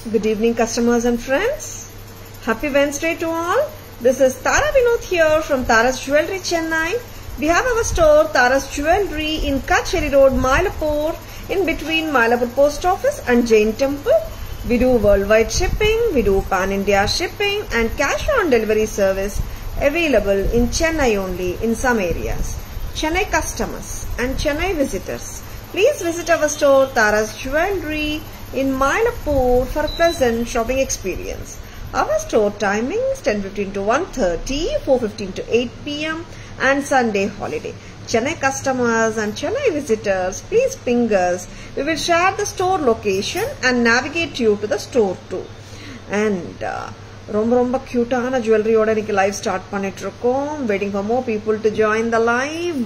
Good evening, customers and friends. Happy Wednesday to all. This is Tara Vinod here from Tara's Jewelry, Chennai. We have our store, Tara's Jewelry, in Kacheri Road, Mylapore, in between Mylapore Post Office and Jain Temple. We do worldwide shipping, we do pan India shipping, and cash on delivery service available in Chennai only in some areas. Chennai customers and Chennai visitors, please visit our store, Tara's Jewelry, in Mylapore for a pleasant shopping experience. Our store timings 10:15 to 1:30, 4:15 to 8 p.m. and Sunday holiday. Chennai customers and Chennai visitors, please ping us. We will share the store location and navigate you to the store too. And uh, ரொம்ப ரொம்ப க்யூட்டான ஜுவல்லரியோட இன்னைக்கு live start பண்ணிட்டு இருக்கோம் waiting for more people to join the live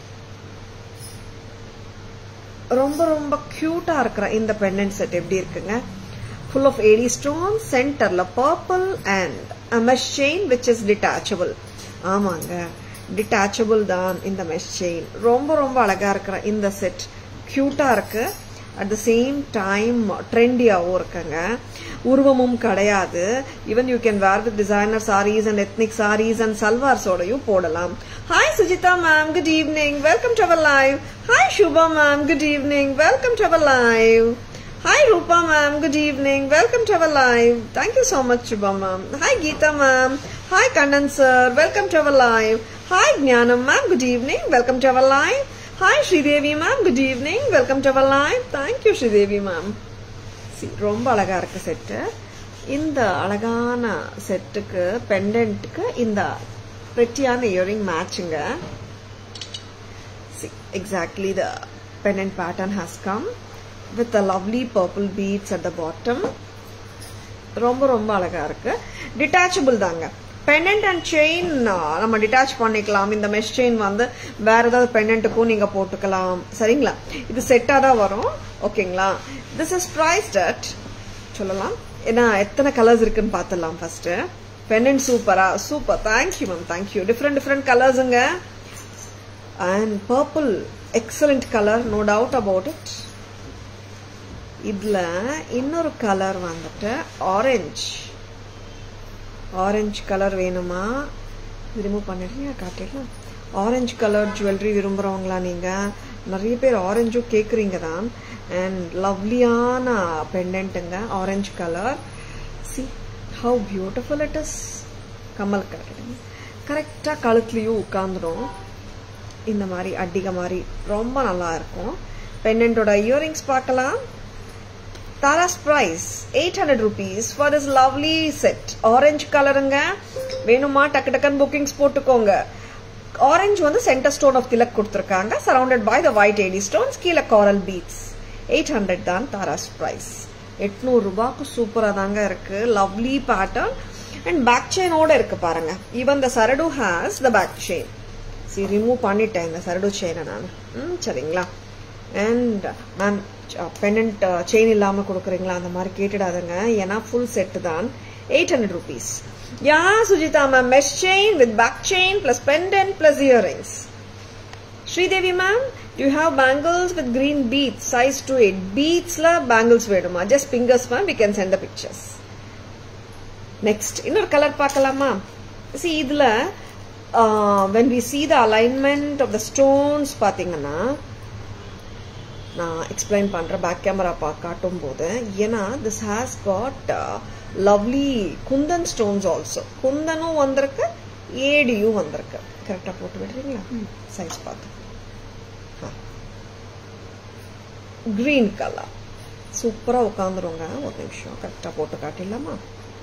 ரொம்ப ரொம்ப க்யூட்டா இருக்கிற இந்த பெண்டன்ட் செட் எப்படி இருக்குங்க ஃபுல் ஆஃப் ஏடி ஸ்டோன் சென்டர்ல purple and mesh chain which is detachable ஆமாங்க டிட்டாச்சபிள் தான் இந்த மெஷ் செயின் ரொம்ப ரொம்ப அழகா இருக்கிற இந்த செட் க்யூட்டா இருக்கு அட் த சேம் டைம் ட்ரெண்டியாகவும் இருக்குங்க உருவமும் கிடையாது even you can wear with designer saris and ethnic saris and சல்வார்ஸோடையும் போடலாம் hi Sujitha ma'am good evening welcome to our live hi Subha ma'am good evening welcome to our live hi Rupa ma'am good evening welcome to our live thank you so much Subha ma'am hi Geetha ma'am hi Kannan sir welcome to our live hi Gnanam ma'am good evening welcome to our live hi Sridevi ma'am good evening welcome to our live thank you Sridevi ma'am ரொம்ப அழகா இருக்கு set இந்த அழகான செட்டுக்கு பெண்டன்ட்டுக்கு இந்த பெட்டியான earring மேட்சுங்க exactly the pendant pattern has come with a lovely purple beads at the bottom ரொம்ப ரொம்ப அழகா இருக்கு டிட்டாச்சபிள் தாங்க பெண்டன்ட் அண்ட் செயின் நம்ம டிட்டாச் பண்ணிக்கலாம் இந்த மெஷ் செயின் வந்து வேற ஏதாவது பெண்டன்ட்டுக்கும் நீங்க போட்டுக்கலாம் சரிங்களா இது செட்டா தான் வரும் ஓகேங்களா திஸ் இஸ் பிரைஸ்ட் அட் சொல்லலாம் ஏன்னா எத்தனை கலர்ஸ் இருக்குன்னு பார்த்துடலாம் ஃபர்ஸ்ட் பெண்டன்ட் சூப்பரா super thank you ma'am thank you different different கலர்ஸுங்க and purple excellent colour no doubt about it இதுல இன்னொரு கலர் வந்துட்டு ஆரஞ்சு ஆரஞ்சு கலர் வேணுமா ரிமூவ் பண்ணிடுங்க காட்டிடலாம் ஆரஞ்சு கலர் ஜுவல்லரி விரும்புகிறவங்களா நீங்கள் நிறைய பேர் ஆரஞ்சும் கேட்குறீங்க தான் அண்ட் லவ்லியான பெண்டன்ட்டுங்க orange colour see how beautiful it is கம்மல் கிடைக்கிடுங்க கரெக்டாக கழுத்துலையும் உட்காந்துரும் இந்த மாதிரி அடிக மாதிரி ரொம்ப நல்லா இருக்கும் பெண்டன்ட்டோட இயரிங்ஸ் பார்க்கலாம் Tara's price 800 rupees for this lovely set. Orange கலருங்க வேணுமா டக்கு டக்குன்னு புக்கிங்ஸ் போட்டுக்கோங்க ஆரஞ்சு வந்து சென்டர் ஸ்டோன் ஆஃப் திலக் கொடுத்துருக்காங்க surrounded by the white AD stones கீழே காரல் பீட்ஸ் எயிட் ஹண்ட்ரட் தான் தாராஸ் பிரைஸ் எட்நூறு ரூபாய்க்கு சூப்பராக தாங்க இருக்கு லவ்லி பேட்டர்ன் அண்ட் பேக் செயினோட இருக்கு பாருங்க ஈவன் த சரடு ஹேஸ் த பேக் செயின் சரி ரிமூவ் பண்ணிட்டேன் இந்த சரடு செயினை நான் ம் சரிங்களா அண்ட் மேம் பெண்டன்ட் செயின் இல்லாமல் கொடுக்குறீங்களா அந்த மாதிரி கேட்டுடாதுங்க ஏன்னா ஃபுல் செட்டு தான் eight hundred rupees yeah Sujitha ma'am mesh chain with back chain plus pendant plus earrings Sridevi ma'am you have bangles with green beads size two eight பீட்ஸ்ல பேங்கிள்ஸ் வேணுமா just fingers ma'am we can send the pictures next இன்னொரு colour பார்க்கலாமா see இதுல when we see the alignment of the stones பார்த்தீங்கன்னா நான் explain பண்ணுறேன் back camera பா காட்டும் போது ஏன்னா this has got lovely kundan stones also குந்தனும் வந்திருக்கு ஏடியும் வந்திருக்கு கரெக்டாக போட்டு விடுறீங்களா சைஸ் பார்த்து கிரீன் கலர் சூப்பராக உட்காந்துருங்க ஒரு நிமிஷம் கரெக்டாக போட்டு காட்டிடலாமா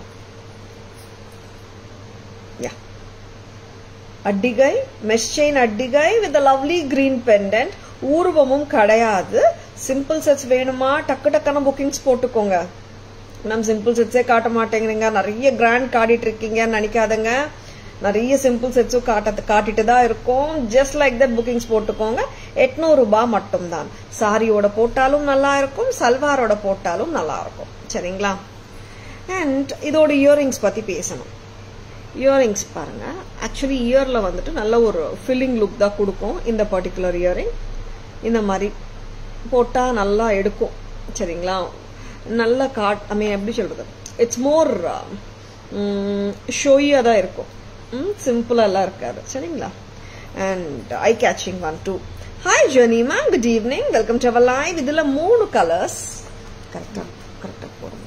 யா அட்டிகை மெஷ் செயின் அட்டிகை வித் லவ்லி கிரீன் பெண்டன்ட் ஊர்வமும் கிடையாது சிம்பிள் செட்ஸ் வேணுமா டக்கு டக்குன்னு புக்கிங்ஸ் போட்டுக்கோங்க நம்ம சிம்பிள் செட்ஸே காட்ட மாட்டேங்கிறீங்க நிறைய கிராண்ட் காட்டிட்டு இருக்கீங்கன்னு நினைக்காதங்க நிறைய சிம்பிள் செட்ஸும் காட்ட காட்டிட்டு தான் இருக்கும் ஜஸ்ட் லைக் தட் புக்கிங்ஸ் போட்டுக்கோங்க எட்நூறு ரூபாய் மட்டும்தான் சாரியோட போட்டாலும் நல்லா இருக்கும் சல்வாரோட போட்டாலும் நல்லா இருக்கும் சரிங்களா அண்ட் இதோட இயரிங்ஸ் பத்தி பேசணும் இயரிங்ஸ் பாருங்க ஆக்சுவலி இயர்ல வந்துட்டு நல்ல ஒரு ஃபில்லிங் லுக் தான் கொடுக்கும் இந்த பர்டிகுலர் இயரிங் இந்த மாதிரி போட்டால் நல்லா எடுக்கும் சரிங்களா நல்ல காட் ஐ மீன் எப்படி சொல்றது இட்ஸ் மோர் ஷோயியாக தான் இருக்கும் சிம்பிளாக எல்லாம் இருக்காது சரிங்களா and I catching one two hi ஜெர்னி ma'am good evening welcome to our live இதில் மூணு கலர்ஸ் கரெக்டாக கரெக்டாக போகிறேன்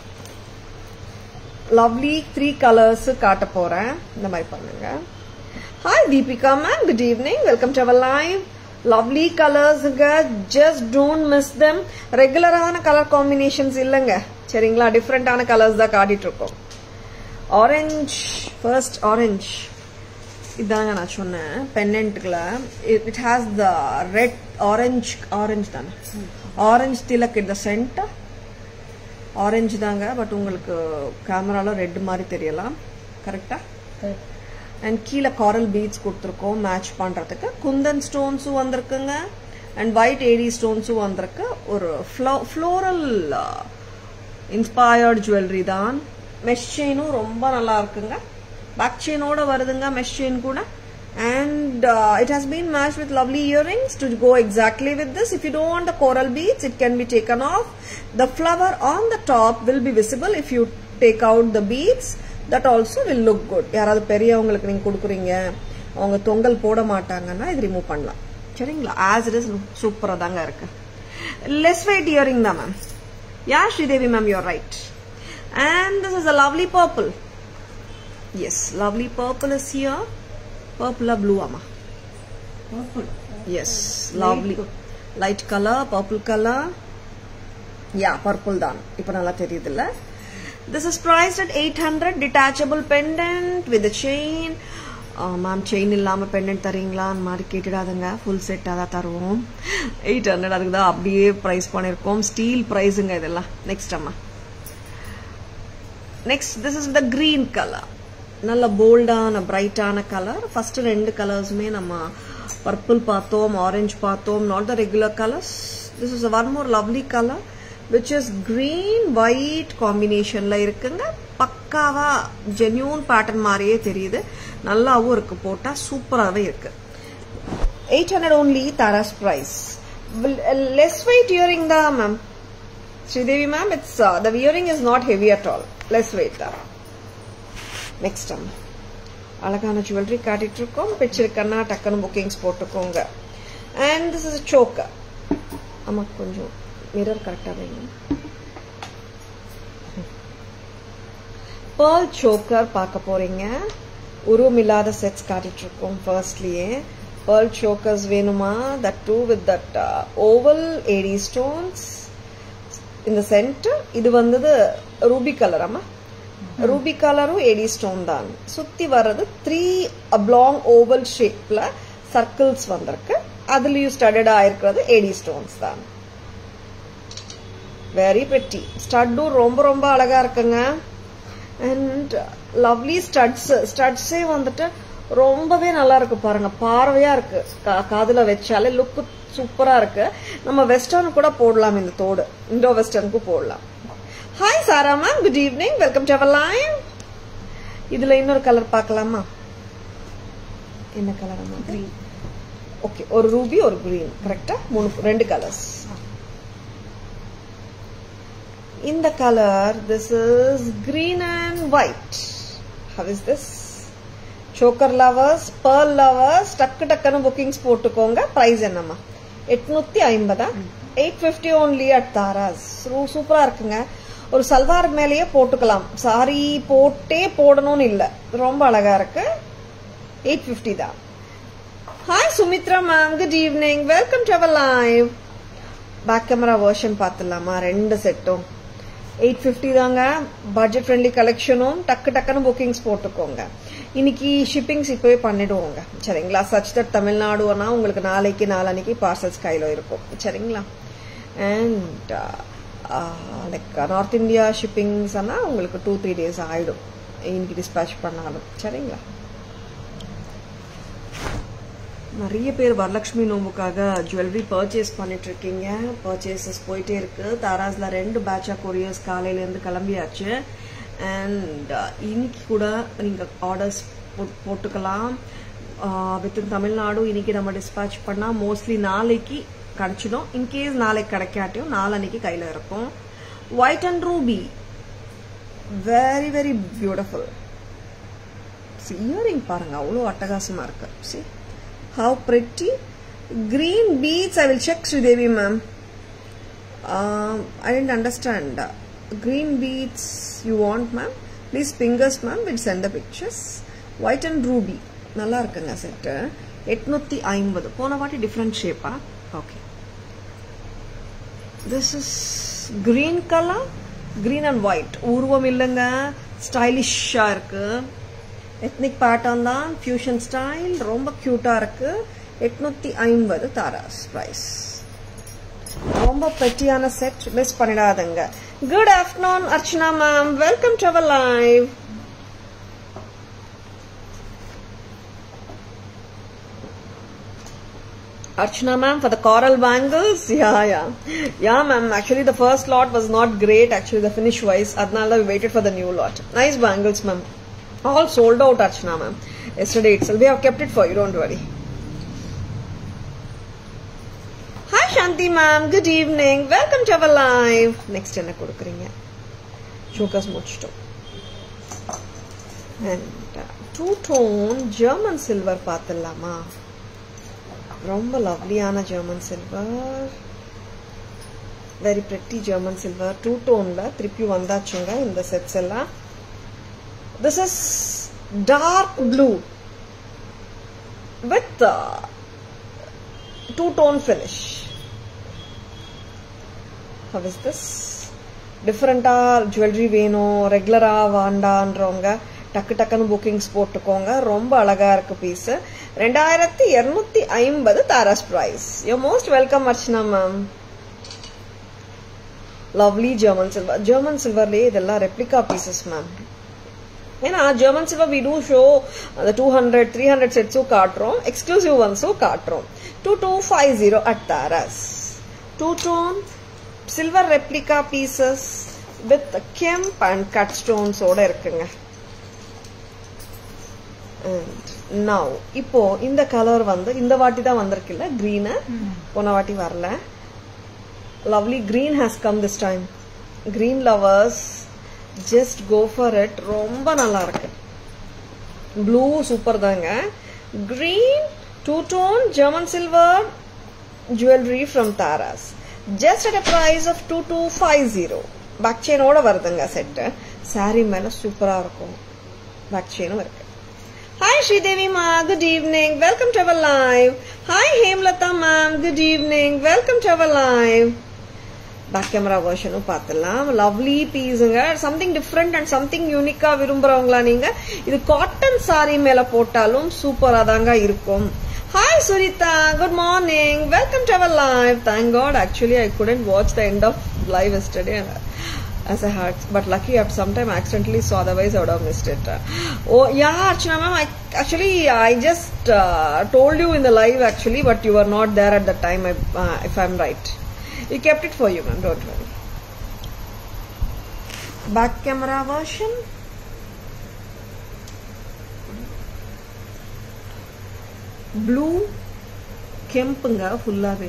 லவ்லி த்ரீ கலர்ஸ் காட்ட போறேன் இந்த மாதிரி பண்ணுங்க hi Deepika ma'am good evening welcome to our live lovely கலர்ஸுங்க ஜஸ்ட் டோன்ட் மிஸ் தெம் ரெகுலரான கலர் காம்பினேஷன்ஸ் இல்லைங்க சரிங்களா டிஃப்ரெண்டான கலர்ஸ் தான் காட்டிட்டு இருக்கோம் ஆரஞ்ச் ஃபர்ஸ்ட் ஆரஞ்ச் இதாங்க நான் சொன்னேன் பென்னெண்ட்டுக்குள்ள it has the red orange orange தானே ஆரஞ்ச் திலக் இந்த சென்டர் ஆரஞ்சு தாங்க பட் உங்களுக்கு கேமரால ரெட் மாதிரி தெரியலாம் கரெக்டா அண்ட் கீழே காரல் பீட்ஸ் கொடுத்துருக்கோம் மேட்ச் பண்றதுக்கு குந்தன் ஸ்டோன்ஸும் வந்திருக்குங்க அண்ட் ஒயிட் ஏடி ஸ்டோன்ஸும் வந்திருக்கு ஒரு ஃப்ளோரல் இன்ஸ்பயர்ட் ஜுவல்லரி தான் மெஷ் செயினும் ரொம்ப நல்லா இருக்குங்க பேக் செயினோட வருதுங்க மெஷ் செயின் கூட and uh, it has been matched with lovely earrings to go exactly with this if you don't want the coral beads it can be taken off the flower on the top will be visible if you take out the beads that also will look good யாராவது பெரியவங்களுக்கு நீங்க கொடுக்குறீங்க அவங்க தொங்கல் போட மாட்டாங்கன்னா இது remove பண்ணலாம் சரிங்களா ஆஸ் இட் இஸ் சூப்பரா தாங்க இருக்கு லெஸ் வெயிட் இயரிங் தான் ma'am yeah Sridevi ma'am you're right and this is a lovely purple yes lovely purple is here purple blue amma Purple. yes lovely light color purple color yeah purple தான் இப்போ நல்லா தெரியுதுல்ல this is priced at 800 detachable pendant with a chain ma'am chain இல்லாமல் pendant தரீங்களான்னு மாதிரி கேட்டுடாதுங்க full செட்டாக தான் தருவோம் எயிட் ஹண்ட்ரட் அதுக்கு தான் அப்படியே ப்ரைஸ் பண்ணியிருக்கோம் ஸ்டீல் ப்ரைஸுங்க இதெல்லாம் நெக்ஸ்ட் அம்மா next this is the green colour நல்ல போல்டான பிரைட்டான கலர் ஃபர்ஸ்ட் ரெண்டு கலர்ஸுமே நம்ம பர்பிள் பார்த்தோம் ஆரஞ்சு பார்த்தோம் not the regular colours this is one more lovely colour which is green white காம்பினேஷன்ல இருக்குங்க பக்காவா ஜென்யூன் பேட்டர்ன் மாதிரியே தெரியுது நல்லாவும் இருக்கு போட்டா சூப்பராகவே இருக்கு eight hundred only Tharas price less weight earring தான் ma'am Sridevi ma'am it's the wearing is not heavy at all less weight தான் நெக்ஸ்ட் அம்மா அழகான ஜுவல்லரி காட்டிட்டு இருக்கோம் பிடிச்சிருக்கன்னா டக்குன்னு புக்கிங்ஸ் போட்டுக்கோங்க அண்ட் திஸ் இஸ் சோக்கர் ஆமா கொஞ்சம் மிரர் கரெக்டாக வைங்க பேர்ல் சோக்கர் பார்க்க போறீங்க உருவம் இல்லாத செட்ஸ் காட்டிட்டு இருக்கோம் ஃபர்ஸ்ட்லயே பேர்ல் சோக்கர்ஸ் வேணுமா that two with that oval AD stones இந்த சென்டர் இது வந்தது ரூபி கலர் அம்மா ரூபி கலரும் ஏடி ஸ்டோன் தான் சுத்தி வர்றது த்ரீ அப்லாங் ஓவல் ஷேப்ல சர்க்கிள்ஸ் வந்திருக்கு அதுலயும் ஸ்டடட் ஆயிருக்கிறது ஏடி ஸ்டோன்ஸ் தான் வெரி பெட்டி ஸ்டட்டும் ரொம்ப ரொம்ப அழகா இருக்குங்க அண்ட் லவ்லி ஸ்டட்ஸ் ஸ்டட்ஸே வந்துட்டு ரொம்பவே நல்லா இருக்கு பாருங்க பார்வையா இருக்கு கா- காதுல வச்சாலே லுக் சூப்பரா இருக்கு நம்ம வெஸ்டர்ன் கூட போடலாம் இந்த தோடு இண்டோ வெஸ்டர்னுக்கும் போடலாம் hi Sara ma'am good evening welcome to our live இதுல இன்னொரு கலர் பார்க்கலாமா என்ன கலர் அம்மா Green. ஓகே ஒரு ரூபி ஒரு கிரீன் கரெக்டா மூணு ரெண்டு கலர்ஸ் இந்த colour this is green and white how is this choker lovers pearl lovers டக்கு டக்குன்னு புக்கிங்ஸ் போட்டுக்கோங்க பிரைஸ் என்னம்மா எட்நூத்தி ஐம்பதா eight fifty only at Tharas சூப்பரா இருக்குங்க ஒரு சல்வார் மேலேயே போட்டுக்கலாம் சாரி போட்டே போடணும்னு இல்ல ரொம்ப அழகா இருக்கு எயிட் பிப்டி தான் hi Sumithra ma'am good evening welcome to our live back camera version பார்த்துடலாமா ரெண்டு செட்டும் எயிட் ஃபிஃப்டி தாங்க பட்ஜெட் ஃப்ரெண்ட்லி கலெக்ஷனும் டக்கு டக்குன்னு புக்கிங்ஸ் போட்டுக்கோங்க இன்னைக்கு ஷிப்பிங்ஸ் இப்போவே பண்ணிடுவோங்க சரிங்களா சச் தட் தமிழ்நாடுனா உங்களுக்கு நாளைக்கு நாளன்னைக்கு பார்சல்ஸ் கையில் இருக்கும் சரிங்களா and like north India shippings ஆனால் உங்களுக்கு டூ த்ரீ டேஸ் ஆகிடும் இன்னைக்கு டிஸ்பேச் பண்ணாலும் சரிங்களா நிறைய பேர் வரலட்சுமி நோம்புக்காக ஜுவல்லரி பர்ச்சேஸ் பண்ணிட்டு இருக்கீங்க பர்ச்சேசஸ் போயிட்டே இருக்கு தாராஸ்ல ரெண்டு பேட்சா கொரியர்ஸ் காலையில இருந்து கிளம்பியாச்சு அண்ட் இன்னைக்கு கூட நீங்க ஆர்டர்ஸ் போட்டுக்கலாம் வித்தின் தமிழ்நாடு இன்னைக்கு நம்ம டிஸ்பேச் பண்ணா மோஸ்ட்லி நாளைக்கு கிடைச்சிடும் இன்கேஸ் நாளைக்கு கிடைக்காட்டியும் நாளன்னைக்கு கையில இருக்கும் white and ruby very very beautiful earring பாருங்க அவ்வளோ அட்டகாசமா இருக்கு see how pretty green beads I will check Sridevi ma'am I didn't understand green beads you want ma'am please fingers ma'am will send the pictures white and ruby நல்லா இருக்குங்க set எட்நூத்தி ஐம்பது போன வாட்டி டிஃப்ரெண்ட் ஷேப்பா okay this is green colour green and white உருவம் இல்லைங்க ஸ்டைலிஷா இருக்கு எத்னிக் பேட்டர்ன் தான் ஃபியூஷன் ஸ்டைல் ரொம்ப கியூட்டா இருக்கு எட்நூத்தி ஐம்பது தாராஸ் பிரைஸ் ரொம்ப பெட்டியான செட் மிஸ் பண்ணிடாதுங்க good afternoon Archana ma'am welcome to our live Archana ma'am for the coral bangles. Yeah, yeah. Yeah, ma'am. Actually, the first lot was not great. Actually, the finish wise. Adnala, we waited for the new lot. Nice bangles, ma'am. All sold out, Archana ma'am. Yesterday itself. We have kept it for you. Don't worry. Hi, Shanti ma'am. Good evening. Welcome to our live. Next என்ன கொடுக்குறீங்க showcase முடிச்சிட்டோம் and two tone German silver பார்த்துடலாமா ரொம்ப லவ்லியான German silver very pretty German silver two டோன்ல திருப்பி வந்தாச்சுங்க இந்த செட்ஸ் எல்லாம் this is dark blue with two tone finish how is this டிஃப்ரெண்டா ஜுவல்லரி வேணும் ரெகுலரா வாண்டான்றவங்க டக்கு டக்குன்னு புக்கிங்ஸ் போட்டுக்கோங்க ரொம்ப அழகா இருக்கு பீஸ் ரெண்டாயிரத்தி இருநூத்தி ஐம்பது Tharas price you're most welcome Archana ma'am lovely German silver German சில்வர்லயே இதெல்லாம் ரெப்ளிகா பீசஸ் மேம் ஏன்னா German silver we do show அந்த டூ ஹண்ட்ரட் த்ரீ ஹண்ட்ரட் செட்ஸும் காட்டுறோம் எக்ஸ்க்ளூசிவ் ஒன்ஸும் காட்டுறோம் two two five zero at Tharas two tone silver replica pieces with kemp and cut ஸ்டோன்ஸோட இருக்குங்க நவ் இப்போ இந்த கலர் வந்து இந்த வாட்டி தான் வந்திருக்குல்ல கிரீனு போன வாட்டி வரல lovely green has come this time green lovers just go for it ரொம்ப நல்லா இருக்கு ப்ளூ சூப்பர் தாங்க green two tone German silver jewellery from Tharas just at a price of two two five zero back செயினோட வருதுங்க set sorry மேல சூப்பரா இருக்கும் back செயினும் இருக்கு Hi Sridevi ma, good evening. Welcome to our live. Hi Hemlata ma'am, good evening. Welcome to our live. Back camera வெர்ஷனும் பார்த்துலாம் lovely பீஸுங்க something different and something யூனிக்கா விரும்புறவங்களா நீங்க இது காட்டன் சாரி மேல போட்டாலும் சூப்பரா தாங்க இருக்கும் hi Suritha good morning welcome to our live thank god actually I couldn't watch the end of live yesterday as I had, but lucky I sometime accidentally saw, otherwise I would have missed it. oh, yeah, Archana ma'am, I, actually, I just uh, told you in the live actually, but you were not there at the time, I, uh, if I'm right. We kept it for you, ma'am, don't worry. Back camera version. Blue, கெம்புங்க ஃபுல்லாகவே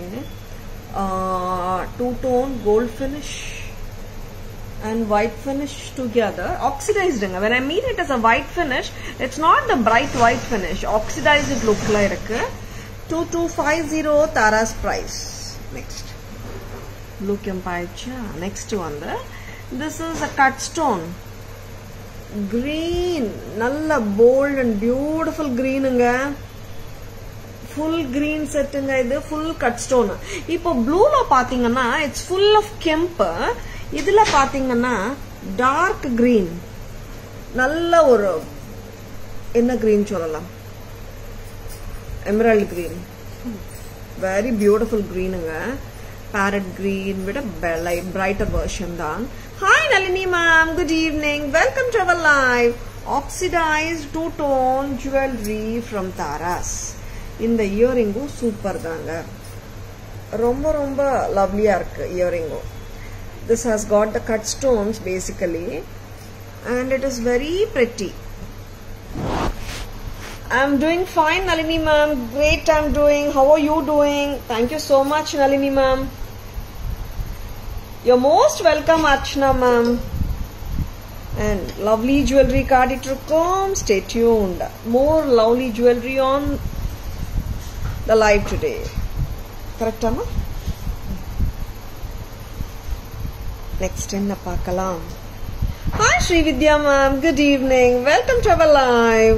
two tone gold finish and white finish together oxidized when i mean it as a white finish it's not the bright white finish oxidized look la irukku 2250 taras price next blue kempaicha next one the this is a cut stone green nalla bold and beautiful green ங்க full green செட்டுங்க இது full cut stone இப்போ ப்ளூல பாத்தீங்கன்னா it's full of கெம்பு இதுல பாத்தீங்கன்னா dark green நல்ல ஒரு என்ன கிரீன் சொல்லலாம் எமரல்ட் கிரீன் வெரி பியூட்டிஃபுல் கிரீனுங்க பேரட் கிரீன் விட பிரைட்டர் வெர்ஷன் தான் hi Nalini ma'am good evening welcome to our live oxidised two tone jewellery from Tharas இந்த இயரிங்கும் சூப்பர் தாங்க ரொம்ப ரொம்ப லவ்லியா இருக்கு இயரிங்கும் this has got the cut stones basically and it is very pretty i'm doing fine nalini ma'am great i'm doing how are you doing thank you so much nalini ma'am You're most welcome, Archana ma'am. And lovely jewelry காட்டிட்டிருக்கோம் Stay tuned. More lovely jewelry on the live today. கரெக்டாமா next என்ன பார்க்கலாம் hi Sri Vidya ma'am good evening welcome to our live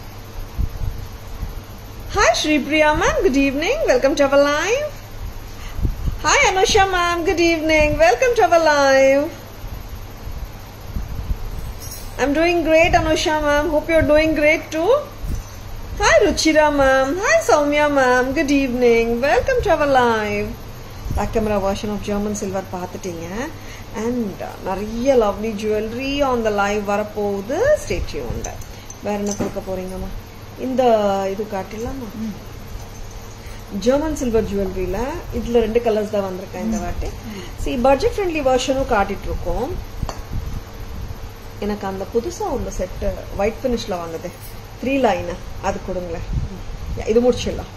hi Sri Priya ma'am good evening welcome to our live hi Anusha ma'am good evening welcome to our live I'm doing great, Anusha ma'am. Hope you're doing great too. Hi, Ruchira ma'am. Hi, Soumya ma'am. Good evening. Welcome to our live. Back camera version of German silver பார்த்துட்டீங்க and நிறைய lovely jewellery on the live வரப்போகுது stay tuned வேற என்ன கொடுக்க போறீங்கம்மா இந்த இது காட்டிடலாமா German silver ஜுவல்லரியில இதுல ரெண்டு கலர்ஸ் தான் வந்திருக்கேன் இந்த வாட்டி சி பட்ஜெட் ஃப்ரெண்ட்லி வெர்ஷனும் காட்டிட்டு இருக்கோம் எனக்கு அந்த புதுசா உள்ள செட்டு ஒயிட் ஃபினிஷ்ல வாங்குது த்ரீ லைன் அது கொடுங்களேன் இது முடிச்சிடலாம்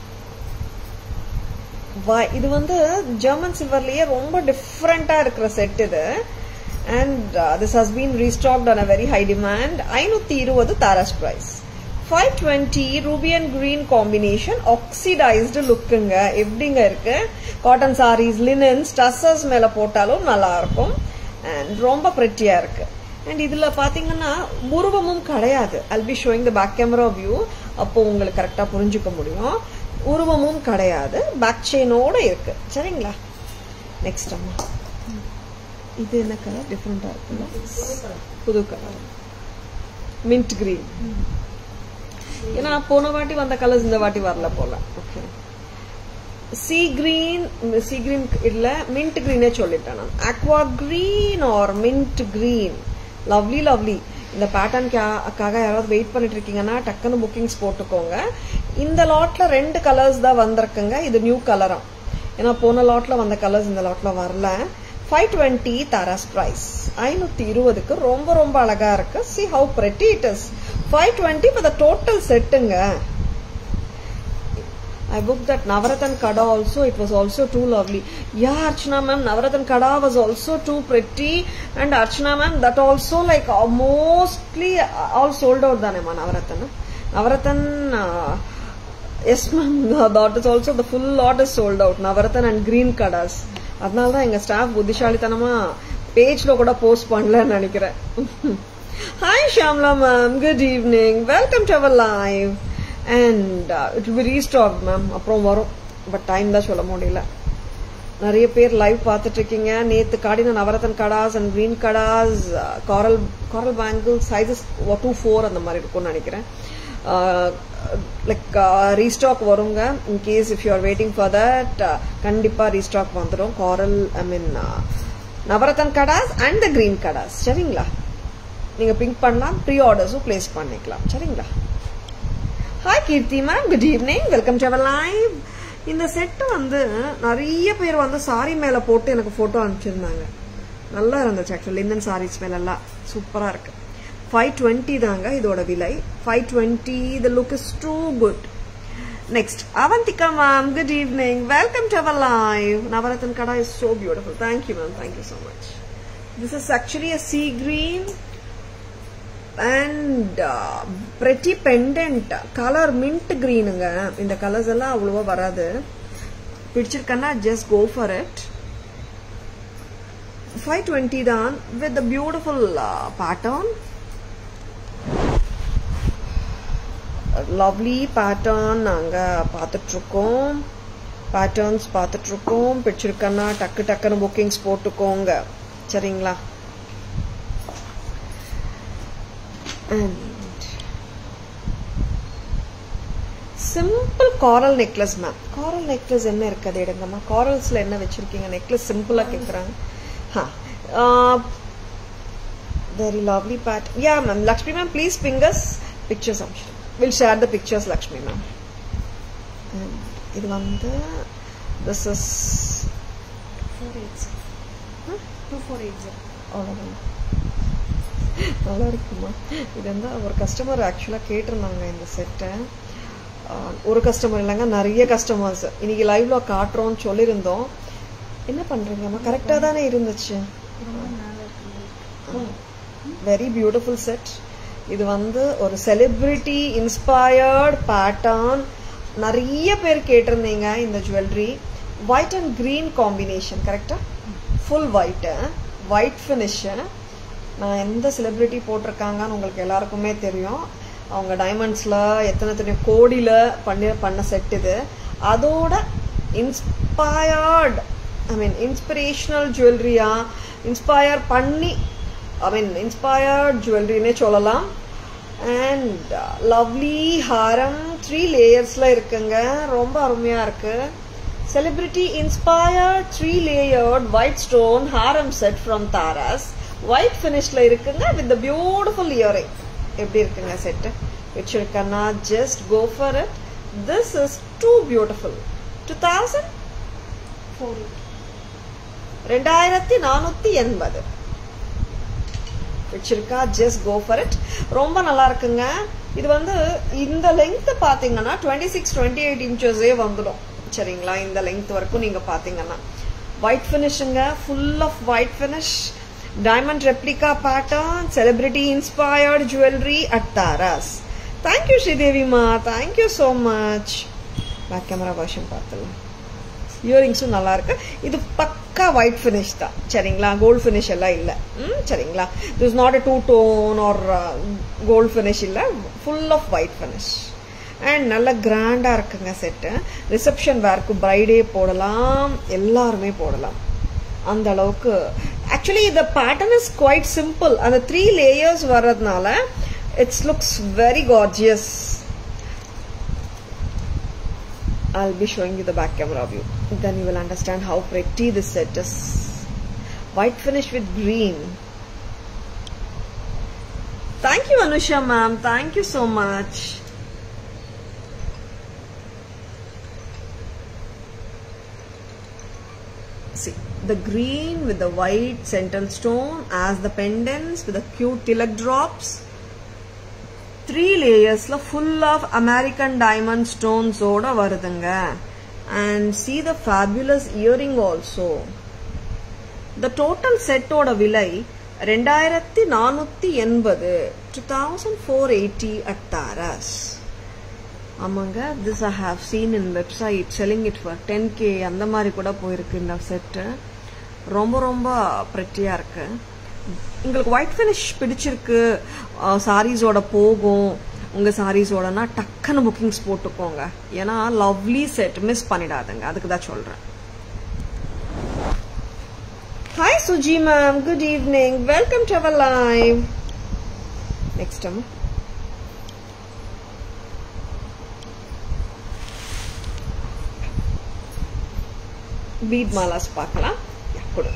வ- இது வந்து ஜெர்மன் சில்வர்லயே ரொம்ப டிஃப்ரெண்டா இருக்கிற செட் இது and this has been restocked on a very high demand ஐநூத்தி இருபது Tharas price five twenty ruby and green combination oxidised லுக்குங்க எப்படிங்க இருக்கு காட்டன் சாரீஸ் லினன்ஸ் டசஸ் மேல போட்டாலும் நல்லா இருக்கும் அண்ட் ரொம்ப பிரெட்டியா இருக்கு அண்ட் இதுல பாத்தீங்கன்னா உருவமும் கிடையாது I'll be showing the back camera view அப்போ உங்களுக்கு கரெக்டா புரிஞ்சுக்க முடியும் உருவமும் கிடையாது பேக் செயினோட இருக்கு சரிங்களா நெக்ஸ்ட் அம்மா இது என்ன கலர் டிஃப்ரெண்டா இருக்குல்ல புது கலர் மின்ட் கிரீன் ஏன்னா போன வாட்டி வந்த கலர்ஸ் இந்த வாட்டி வரல போல okay see green see green இல்ல மின்ட் கிரீனே சொல்லிட்டேன் நான் aqua green or mint green lovely lovely இந்த பேட்டர்னுக்காக யாராவது வெயிட் பண்ணிட்டு இருக்கீங்கன்னா டக்குன்னு புக்கிங்ஸ் போட்டுக்கோங்க இந்த லாட்ல ரெண்டு கலர்ஸ் தான் வந்திருக்குங்க இது நியூ கலரா ஏன்னா போன லாட்ல வந்த கலர்ஸ் இந்த லாட்ல வரல ஃபைவ் டுவெண்ட்டி தாராஸ் பிரைஸ் ஐநூத்தி இருபதுக்கு ரொம்ப ரொம்ப அழகா இருக்கு see how pretty it is five twenty for the total செட்டுங்க I booked that Navratan Kada also. It was also too lovely. Yeah, Archana ma'am, Navratan Kada was also too pretty. And Archana ma'am, that also like uh, mostly uh, all sold out than Navratan. Navratan, uh, yes ma'am, that is also the full lot is sold out. Navratan and green Kadas. அதனால தான் எங்க staff புத்திசாலித்தனமா பேஜ்ல கூட post பண்ணலன்னு நினைக்கிறேன் hi Shamla ma'am good evening welcome to our live and it will be restock ma'am அப்புறம் வரும் பட் டைம் தான் சொல்ல முடியல நிறைய பேர் லைவ் பார்த்துட்டு இருக்கீங்க நேத்து காடின Navratan kadas and green kadas coral coral bangle sizes two four அந்த மாதிரி இருக்கும்னு நினைக்கிறேன் லைக் ரீஸ்டாக் வருங்க in case if you are waiting for that கண்டிப்பா ரீஸ்டாக் வந்துடும் coral I mean நவரத்தன் kadas and the green கடாஸ் சரிங்களா நீங்க பிங்க் பண்ணலாம் ப்ரீ ஆர்டர்ஸும் பிளேஸ் பண்ணிக்கலாம் சரிங்களா hi Keerthi ma'am good evening welcome to our live இந்த செட்டு வந்து நிறைய பேர் வந்து சாரி மேல போட்டு எனக்கு போட்டோ அனுப்பிச்சிருந்தாங்க நல்லா இருந்துச்சு ஆக்சுவலி லிந்தன் சாரீஸ் மேல எல்லாம் சூப்பரா இருக்கு ஃபைவ் டுவெண்ட்டி தாங்க இதோட விலை five twenty the look is too good next Avanthika ma'am good evening welcome to our live Navratan kada is so beautiful thank you ma'am thank you so much this is actually a sea green and pretty pendant colour mint கிரீனுங்க இந்த colours எல்லாம் அவ்வளவா வராது பிடிச்சிருக்கன்னா just go for it five twenty தான் with beautiful pattern lovely pattern நாங்க பார்த்துட்டு இருக்கோம் பேட்டர்ன்ஸ் பார்த்துட்டு இருக்கோம் பிடிச்சிருக்கன்னா டக்கு டக்குன்னு புக்கிங்ஸ் போட்டுக்கோங்க சரிங்களா and simple coral necklace ma'am coral necklace என்ன இருக்கு அது எடுங்கம்மா காரல்ஸ்ல என்ன வச்சிருக்கீங்க நெக்லஸ் சிம்பிளா கேக்குறாங்க வெரி லவ்லி பேட் yeah ma'am Lakshmi ma'am please fingers pictures அம்ஷன் will share the pictures Lakshmi ma'am இது வந்து this is four eight two four eight அவ்வளோதான் நல்லா இருக்குமா இது வந்து ஒரு கஸ்டமர் ஆக்சுவலாக கேட்டிருந்தாங்க இந்த செட்டை ஒரு கஸ்டமர் இல்லைங்க நிறைய கஸ்டமர்ஸ் இன்னைக்கு லைவ்ல காட்டுறோம்னு சொல்லியிருந்தோம் என்ன பண்றீங்கம்மா கரெக்டா தானே இருந்துச்சு ரொம்ப மேலே இருக்கு வெரி பியூட்டிஃபுல் செட் இது வந்து ஒரு செலிபிரிட்டி இன்ஸ்பயர்ட் பேட்டர்ன் நிறைய பேர் கேட்டிருந்தீங்க இந்த jewellery white and green combination கரெக்டா ஃபுல் ஒயிட்டு ஒயிட் ஃபினிஷு நான் எந்த செலிபிரிட்டி போட்டிருக்காங்கன்னு உங்களுக்கு எல்லாருக்குமே தெரியும் அவங்க டைமண்ட்ஸில் எத்தனை எத்தனை கோடியில் பண்ணி பண்ண செட் இது அதோட இன்ஸ்பயர்ட் ஐ மீன் இன்ஸ்பிரேஷனல் ஜுவல்லரியா இன்ஸ்பயர் பண்ணி ஐ மீன் இன்ஸ்பயர்ட் ஜுவல்லரினே சொல்லலாம் அண்ட் லவ்லி ஹாரம் த்ரீ லேயர்ஸில் இருக்குங்க ரொம்ப அருமையாக இருக்கு celebrity inspired three layered white stone ஹாரம் செட் ஃப்ரம் தாராஸ் ஒயிட் ஃபினிஷில் இருக்குங்க வித் த பியூட்டிஃபுல் இயரிங் எப்படி இருக்குங்க செட்டு வச்சிருக்கேன்னா just go for it this is two beautiful two thousand four ரெண்டாயிரத்தி நானூத்தி எண்பது வச்சிருக்கா ஜஸ்ட் கோ ஃபார் இட் ரொம்ப நல்லா இருக்குங்க இது வந்து இந்த லெங்த் பாத்தீங்கன்னா டுவெண்ட்டி சிக்ஸ் டுவெண்ட்டி எயிட் இன்ச்சஸே வந்துடும் சரிங்களா இந்த லெங்த் வரைக்கும் நீங்க பாத்தீங்கன்னா ஒயிட் ஃபினிஷுங்க full of white finish diamond replica pattern celebrity inspired jewellery at Taras thank you ஸ்ரீதேவிமா thank you so much back camera version பார்த்துலாம் இயரிங்ஸும் நல்லா இருக்கு இது பக்கா ஒயிட் ஃபினிஷ் தான் சரிங்களா கோல்ட் ஃபினிஷ் எல்லாம் இல்லை ம் சரிங்களா this not a two tone or gold finish இல்லை full of white finish and நல்ல கிராண்டாக இருக்குங்க செட்டு ரிசப்ஷன் வேர்க்கு பிரைடே போடலாம் எல்லாருமே போடலாம் அந்த அளவுக்கு ஆக்சுவலி இந்த பேட்டர்ன் இஸ் குவைட் சிம்பிள் அந்த த்ரீ லேயர்ஸ் வர்றதுனால it's looks very gorgeous I'll be showing you the back camera view. Then you will understand how pretty this set is. White finish with green. Thank you, Anusha ma'am. Thank you so much. See, the green with the white central stone as the pendants with the cute tilak drops. Three லேயர்ஸ்ல full of American diamond ஸ்டோன்ஸோட வருதுங்க and see the fabulous earring also the total செட்டோட விலை ரெண்டாயிரத்தி நானூத்தி எண்பது two thousand four eighty at Taras ஆமாங்க this I have seen in website selling it for ten K அந்த மாதிரி கூட போயிருக்கு இந்த செட்டு ரொம்ப ரொம்ப ப்ரெட்டியாக இருக்கு உங்களுக்கு ஒயிட் ஃபினிஷ் பிடிச்சிருக்கு சாரீஸோட போகும் உங்க சாரீஸோடனா டக்குன்னு புக்கிங்ஸ் போட்டுக்கோங்க ஏன்னா லவ்லி செட் மிஸ் பண்ணிடாதுங்க அதுக்கு தான் சொல்றேன் hi Suji ma'am good evening welcome to our live next அம்மா பீட் மாலாஸ் பார்க்கலாம் கொடு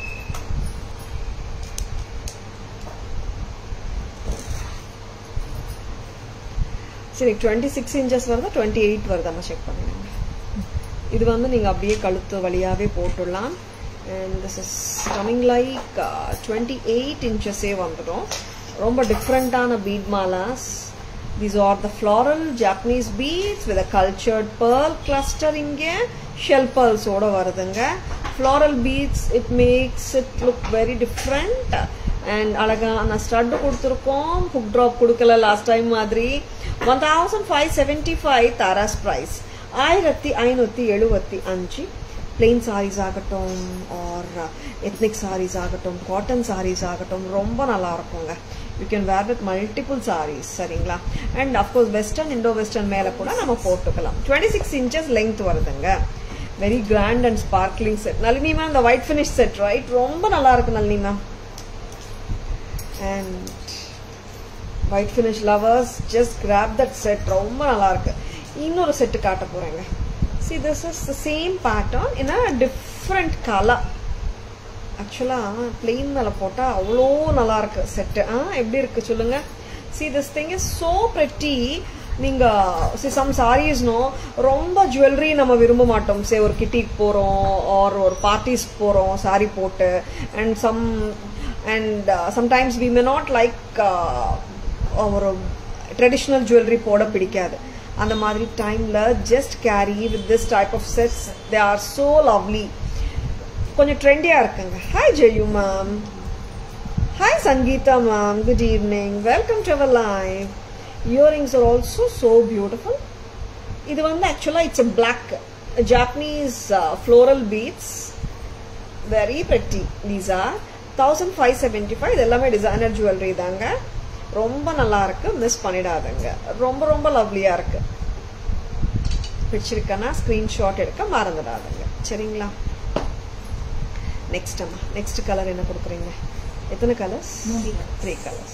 சரி டுவெண்ட்டி சிக்ஸ் இன்ச்சஸ் வருதா டுவெண்ட்டி எயிட் வருதாம்மா செக் பண்ணுங்க இது வந்து நீங்கள் அப்படியே கழுத்து வழியாகவே போட்டுடலாம் and this is coming like twenty eight இன்ச்சஸே வந்துடும் ரொம்ப டிஃப்ரெண்ட்டான bead malas these are the floral Japanese beads with a cultured pearl cluster இங்கே ஷெல் பேர்ல்ஸோட வருதுங்க floral beads it makes it look very different and அழகான ஸ்டட் கொடுத்துருக்கோம் ஹுக் ட்ராப் கொடுக்கல லாஸ்ட் டைம் மாதிரி one thousand five seventy five Taras price ஆயிரத்தி ஐநூற்றி எழுபத்தி அஞ்சு பிளெயின் சாரீஸ் ஆகட்டும் ஆர் எத்னிக் சாரீஸ் ஆகட்டும் காட்டன் சாரீஸ் ஆகட்டும் ரொம்ப நல்லா இருக்குங்க you can wear with multiple saris சரிங்களா and of course western indo western மேலே கூட நம்ம போட்டுக்கலாம் டுவெண்ட்டி சிக்ஸ் இன்ச்சஸ் லென்த் வருதுங்க very grand and sparkling set Nalini ma'am இந்த ஒயிட் ஃபினிஷ் செட் ரைட் ரொம்ப நல்லா இருக்கு Nalini ma'am and white finish lovers just grab that set ரொம்ப நல்லா இருக்கு இன்னொரு செட்டு காட்ட போறேங்க see this is the same pattern in a different colour ஆக்சுவலாக பிளெயின் மேலே போட்டால் அவ்வளோ நல்லா இருக்கு செட்டு ஆ எப்படி இருக்கு சொல்லுங்க see this thing is so pretty நீங்கள் சி சம் சாரீஸ்னோ ரொம்ப ஜுவல்லரி நம்ம விரும்ப மாட்டோம் சே ஒரு கிட்டிக்கு போகிறோம் ஆர் ஒரு பார்ட்டிஸ்க்கு போகிறோம் சாரி போட்டு and some and sometimes we may not like ஒரு ட்ரெடிஷ்னல் ஜுவல்லரி போட பிடிக்காது அந்த மாதிரி டைமில் just carry with this type of sets they are so lovely கொஞ்சம் ட்ரெண்டியா இருக்குங்க hi Jeyu ma'am hi Sangeetha ma'am good evening welcome to our live earrings are also so beautiful இது வந்து ஆக்சுவலா it's a black Japanese floral beads very pretty these are thousand five seventy five இது எல்லாமே designer jewellery தாங்க ரொம்ப நல்லா இருக்கு miss பண்ணிடாதுங்க ரொம்ப ரொம்ப லவ்லியா இருக்கு பிடிச்சிருக்கனா ஸ்கிரீன்ஷாட் எடுக்க மறந்துடாதுங்க சரிங்களா நெக்ஸ்ட் அம்மா நெக்ஸ்ட் கலர் என்ன கொடுக்குறீங்க எத்தனை colours Movie colours. Three colours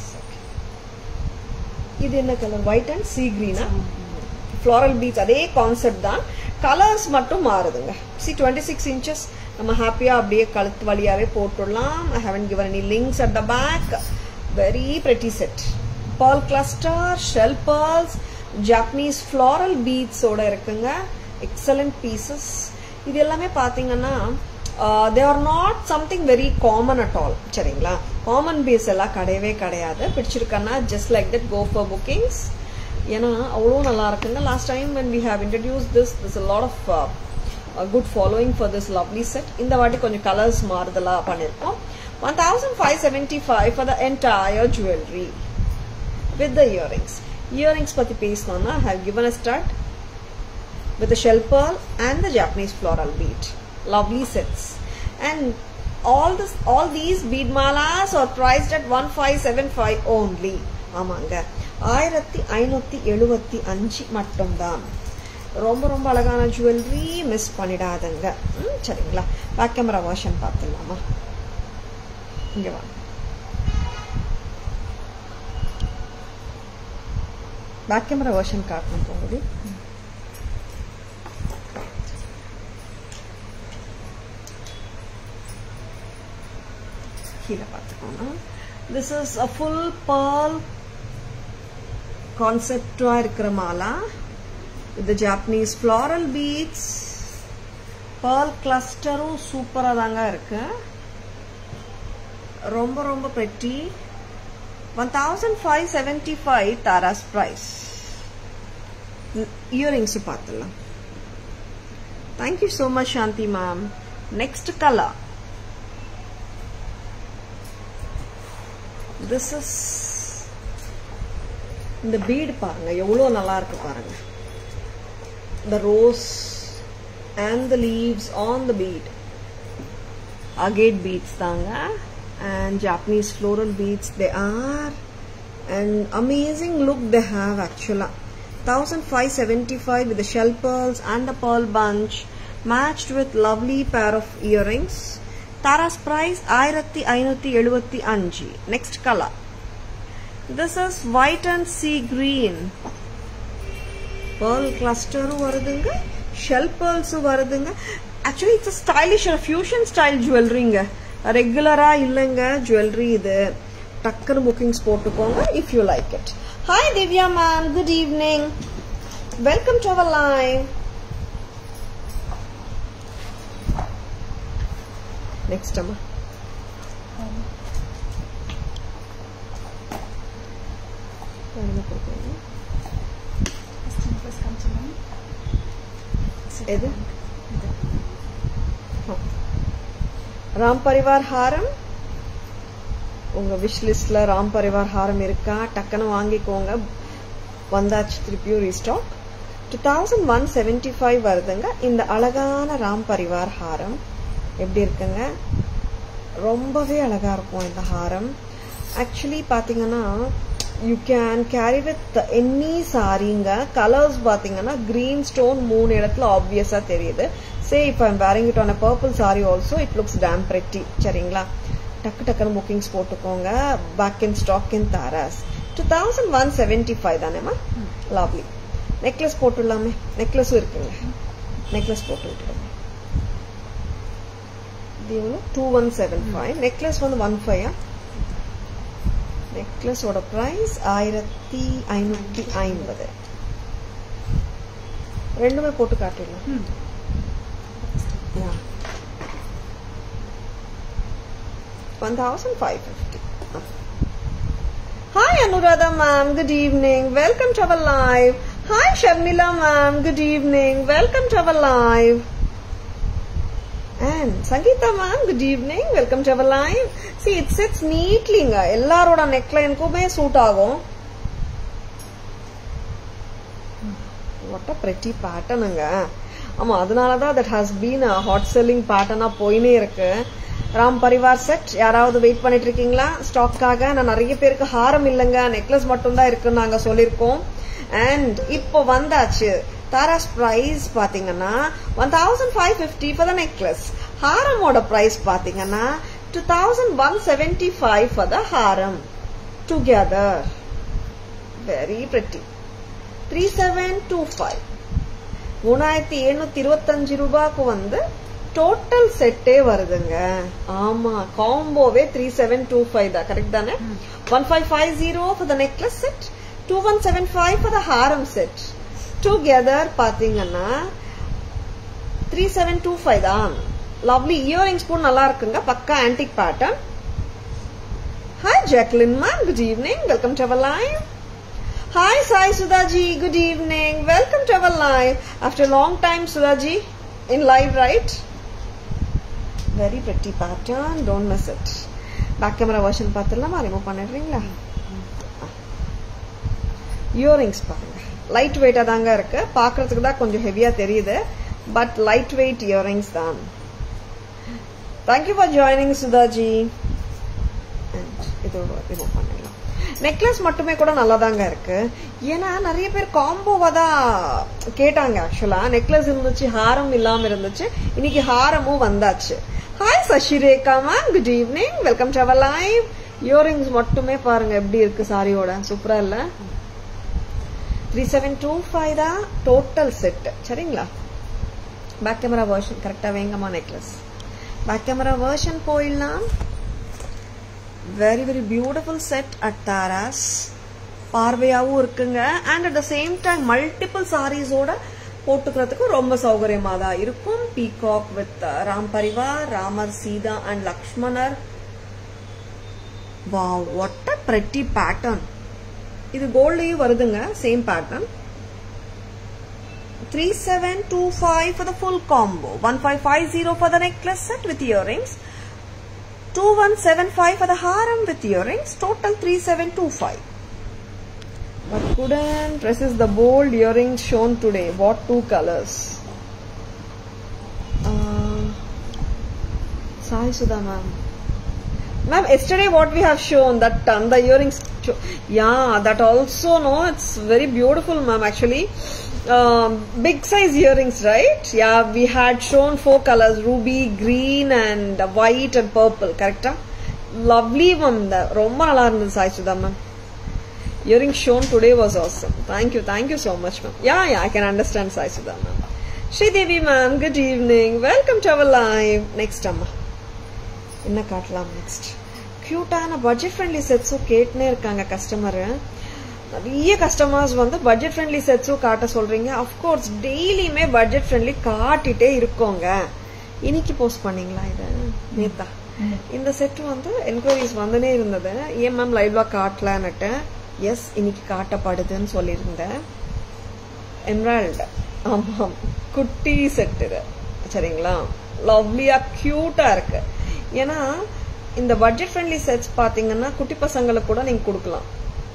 இது என்ன கலர் ஒயிட் அண்ட் சி கிரீனா ஃப்ளாரல் பீச் அதே கான்செப்ட் தான் கலர்ஸ் மட்டும் மாறுதுங்க சி டுவெண்ட்டி சிக்ஸ் இன்ச்சஸ் நம்ம ஹாப்பியா அப்படியே கழுத்து வழியாவே போட்டுடலாம் I haven't given any links at the back very pretty set pearl cluster shell pearls Japanese floral பீட்ஸோட இருக்குங்க எக்ஸலண்ட் பீசஸ் இது எல்லாமே பார்த்தீங்கன்னா they are not something very common at all சரிங்களா காமன் பேஸ் எல்லாம் கிடையவே கிடையாது பிடிச்சிருக்கன்னா just like that go for bookings ஏன்னா அவ்வளோ நல்லா இருக்குங்க last time when we have introduced this this a lot of uh, a good following for this lovely set இந்த வாட்டி கொஞ்சம் கலர்ஸ் மாறுதலா பண்ணிருக்கோம் one thousand five seventy five for the entire jewellery with the earrings earrings பத்தி பேசணும்னா how given a start with the shell pearl and the Japanese floral bead. Lovely sets. And all this, all these bead malas are priced at 1575 only. ஆமாங்க ஆயிரத்தி ஐநூத்தி எழுபத்தி அஞ்சு மட்டும்தான் ரொம்ப ரொம்ப அழகான ஜுவல்லரி மிஸ் பண்ணிடாதங்க ம், சரிங்களா பேக் கேமரா வேர்ஷன் பார்த்துடலாமா இங்க வாங்க பேக் கேமரா வேர்ஷன் காட்டணும் போகுது கீழே பார்த்துக்கோங்க this is a full ball கான்செப்டா இருக்கிற மாலா இது ஜாப்பனீஸ் ஃப்ளாரல் பீட்ஸ் பால் கிளஸ்டரும் சூப்பராக தாங்க இருக்கு ரொம்ப ரொம்ப pretty one thousand five seventy five Taras price earrings பார்த்துடலாம் thank you so much Shanthi ma'am next colour this is இந்த பீடு பாருங்க எவ்வளோ நல்லா இருக்கு பாருங்க the rose and the leaves on the bead agate beads தாங்க and Japanese floral beads they are an amazing look they have actually 1575 with the shell pearls and the pearl bunch matched with lovely pair of earrings Tara's price 1575 next color this is white and sea green pearl கிளஸ்டரும் வருதுங்க shell பேர்ல்ஸும் வருதுங்க actually it's stylish fusion style ஜுவல்லரிங்க ரெகுலரா இல்லைங்க jewellery இது டக்குன்னு bookings போட்டுக்கோங்க if you like it hi Divya ma'am good evening welcome to our live next அம்மா என்ன கொடுக்குறீங்க First necklace காமிச்சிடலாம். எது ராம் பரிவார் ஹாரம் உங்க விஷ் லிஸ்ட்ல ராம் பரிவார் ஹாரம் இருக்கா டக்குன்னு வாங்கிக்கோங்க வந்தாச்சு திருப்பியும் restock two thousand one seventy five வருதுங்க இந்த அழகான ராம் பரிவார் ஹாரம் எப்படி இருக்குங்க ரொம்பவே அழகா இருக்கும் இந்த ஹாரம் ஆக்சுவலி பாத்தீங்கன்னா you can carry with any சாரீங்க கலர்ஸ் பாத்தீங்கன்னா கிரீன் ஸ்டோன் மூணு இடத்துல ஆப்வியஸா தெரியுது சே இப்போ I'm wearing it on a purple sari also it looks damn pretty சரிங்களா டக்கு டக்குன்னு புக்கிங்ஸ் போட்டுக்கோங்க back in stock in Taras two thousand one seventy five தானேம்மா லவ்லி நெக்லஸ் போட்டுடலாமே நெக்லஸும் இருக்குங்க நெக்லஸ் போட்டு விட்டுடுங்க இது எவ்வளோ two one seven five necklace வந்து ஒன் ஃபைவ் நெக்லஸோட ப்ரைஸ் ஆயிரத்தி ஐநூத்தி ஐம்பது ரெண்டுமே போட்டு காட்டிடலாம் ம். Yeah. 1550. Hi Anuradha ma'am, good evening. Welcome to our live. Hi Sharmila ma'am, good evening. Welcome to our live. And Sangeeta ma'am, good evening. Welcome to our live. See, it sits neatly. ங்க. எல்லாரோட நெக்லைனுக்குமே suit ஆகும் what a pretty பேட்டர்னுங்க ஆமா அதனால தான் that has been a hot selling பேட்டர்னா போயினே இருக்கு ராம் பரிவார் செட் யாராவது வெயிட் பண்ணிட்டு இருக்கீங்களா ஸ்டாக்காக நான் நிறைய பேருக்கு ஹாரம் இல்லைங்க நெக்லஸ் மட்டும் தான் இருக்குன்னு நாங்க சொல்லியிருக்கோம் அண்ட் இப்போ வந்தாச்சு தாராஸ் பிரைஸ் பாத்தீங்கன்னா one thousand five fifty for the necklace ஹாரமோட பிரைஸ் பாத்தீங்கன்னா two thousand one seventy five for the ஹாரம் together very pretty three seven two five மூணாயிரத்தி எழுநூத்தி இருபத்தஞ்சு ரூபாய்க்கு வந்து டோட்டல் செட்டே வருதுங்க ஆமா காம்போவே த்ரீ செவன் டூ ஃபைவ் தான் கரெக்ட் தானே one five five zero for the necklace set two one seven five for the ஹாரம் செட் டுகெதர் பாத்தீங்கன்னா த்ரீ செவன் டூ ஃபைவ் தான் லவ்லி இயரிங்ஸ் கூட நல்லா இருக்குங்க பக்கா antique pattern hi Jacqueline ma'am good evening welcome to our live Hi Sai Sudhaji, good evening. Welcome to our live. After a long time, Sudhaji, in live, right? Very pretty pattern, don't miss it. Back camera version பார்த்துடலாமா remove பண்ணிடுறீங்களா earrings பாருங்க light வெயிட்டாக தாங்க இருக்கு பார்க்கறதுக்கு தான் கொஞ்சம் ஹெவியாக தெரியுது பட் லைட் வெயிட் இயரிங்ஸ் தான் தேங்க்யூ ஃபார் ஜாயினிங் சுதாஜி இதோட ரிமூவ் பண்ணிடலாம் நெக்லஸ் மட்டுமே கூட நல்லா தாங்க இருக்கு ஏன்னா நிறைய பேர் காம்போவா தான் கேட்டாங்க ஆக்சுவலா நெக்லஸ் இருந்துச்சு ஹாரம் இல்லாம இருந்துச்சு இன்னைக்கு ஹாரமும் வந்தாச்சு hi Sasirekha ma'am good evening welcome to our live earrings மட்டுமே பாருங்க எப்படி இருக்கு சாரியோட சூப்பரா இல்ல த்ரீ செவன் டூ ஃபைவ் தான் டோட்டல் செட் சரிங்களா பேக் கேமரா வேர்ஷன் கரெக்டா வேங்கம்மா நெக்லஸ் பேக் கேமரா வேர்ஷன் போயிடலாம் very very beautiful set at Taras பார்வையாகவும் இருக்குங்க and at the same time multiple சாரீஸோட போட்டுக்கிறதுக்கு ரொம்ப சௌகரியமா தான் இருக்கும் பீகாக் வித் ராம் பரிவார் ராமர் சீதா அண்ட் லக்ஷ்மணர் வா வாட் அ பிரெட்டி பேட்டர்ன் இது கோல்ட்லயும் வருதுங்க same pattern three seven two five for the full combo one five five zero for the necklace set with earrings 2175 for the harem with earrings, total 3725. But couldn't resist the bold earrings shown today. What two colors? Uh, Sai Sudha ma'am. Ma'am, yesterday what we have shown, that um, the earrings, cho- yeah, that also, no, it's very beautiful ma'am actually. Um, big size earrings, right? Yeah, we had shown four colors, ruby, green and white and purple, correct? Lovely ma'am, ரொம்ப நல்லா இருந்தது Sai Sudha ma'am earrings shown today was awesome. Thank you, thank you so much ma'am. Yeah, yeah, I can understand Sai Sudha ma'am. Sridevi ma'am, good evening. Welcome to our live. Next அம்மா என்ன காட்டலாம் next க்யூட்டான budget friendly செட்ஸும் கேட்டுனே இருக்காங்க customer நிறைய customers வந்து budget friendly செட்ஸும் காட்ட சொல்றீங்க of course டெய்லியுமே பட்ஜெட் ஃப்ரெண்ட்லி காட்டிட்டே இருக்கோங்க இன்னைக்கு போஸ்ட் பண்ணீங்களா இதை நேத்தா இந்த செட் வந்து என்கொயரிஸ் வந்துனே இருந்தது ஏன் மேம் லைவ்ல காட்டலான்னுட்டு எஸ் இன்னைக்கு காட்டப்படுதுன்னு சொல்லியிருந்தேன் எம்ராய்டு ஆமாம் குட்டி செட் இது சரிங்களா லவ்லியா கியூட்டா இருக்கு ஏன்னா இந்த பட்ஜெட் ஃப்ரெண்ட்லி செட்ஸ் பாத்தீங்கன்னா குட்டி பசங்களுக்கு கூட நீங்க கொடுக்கலாம்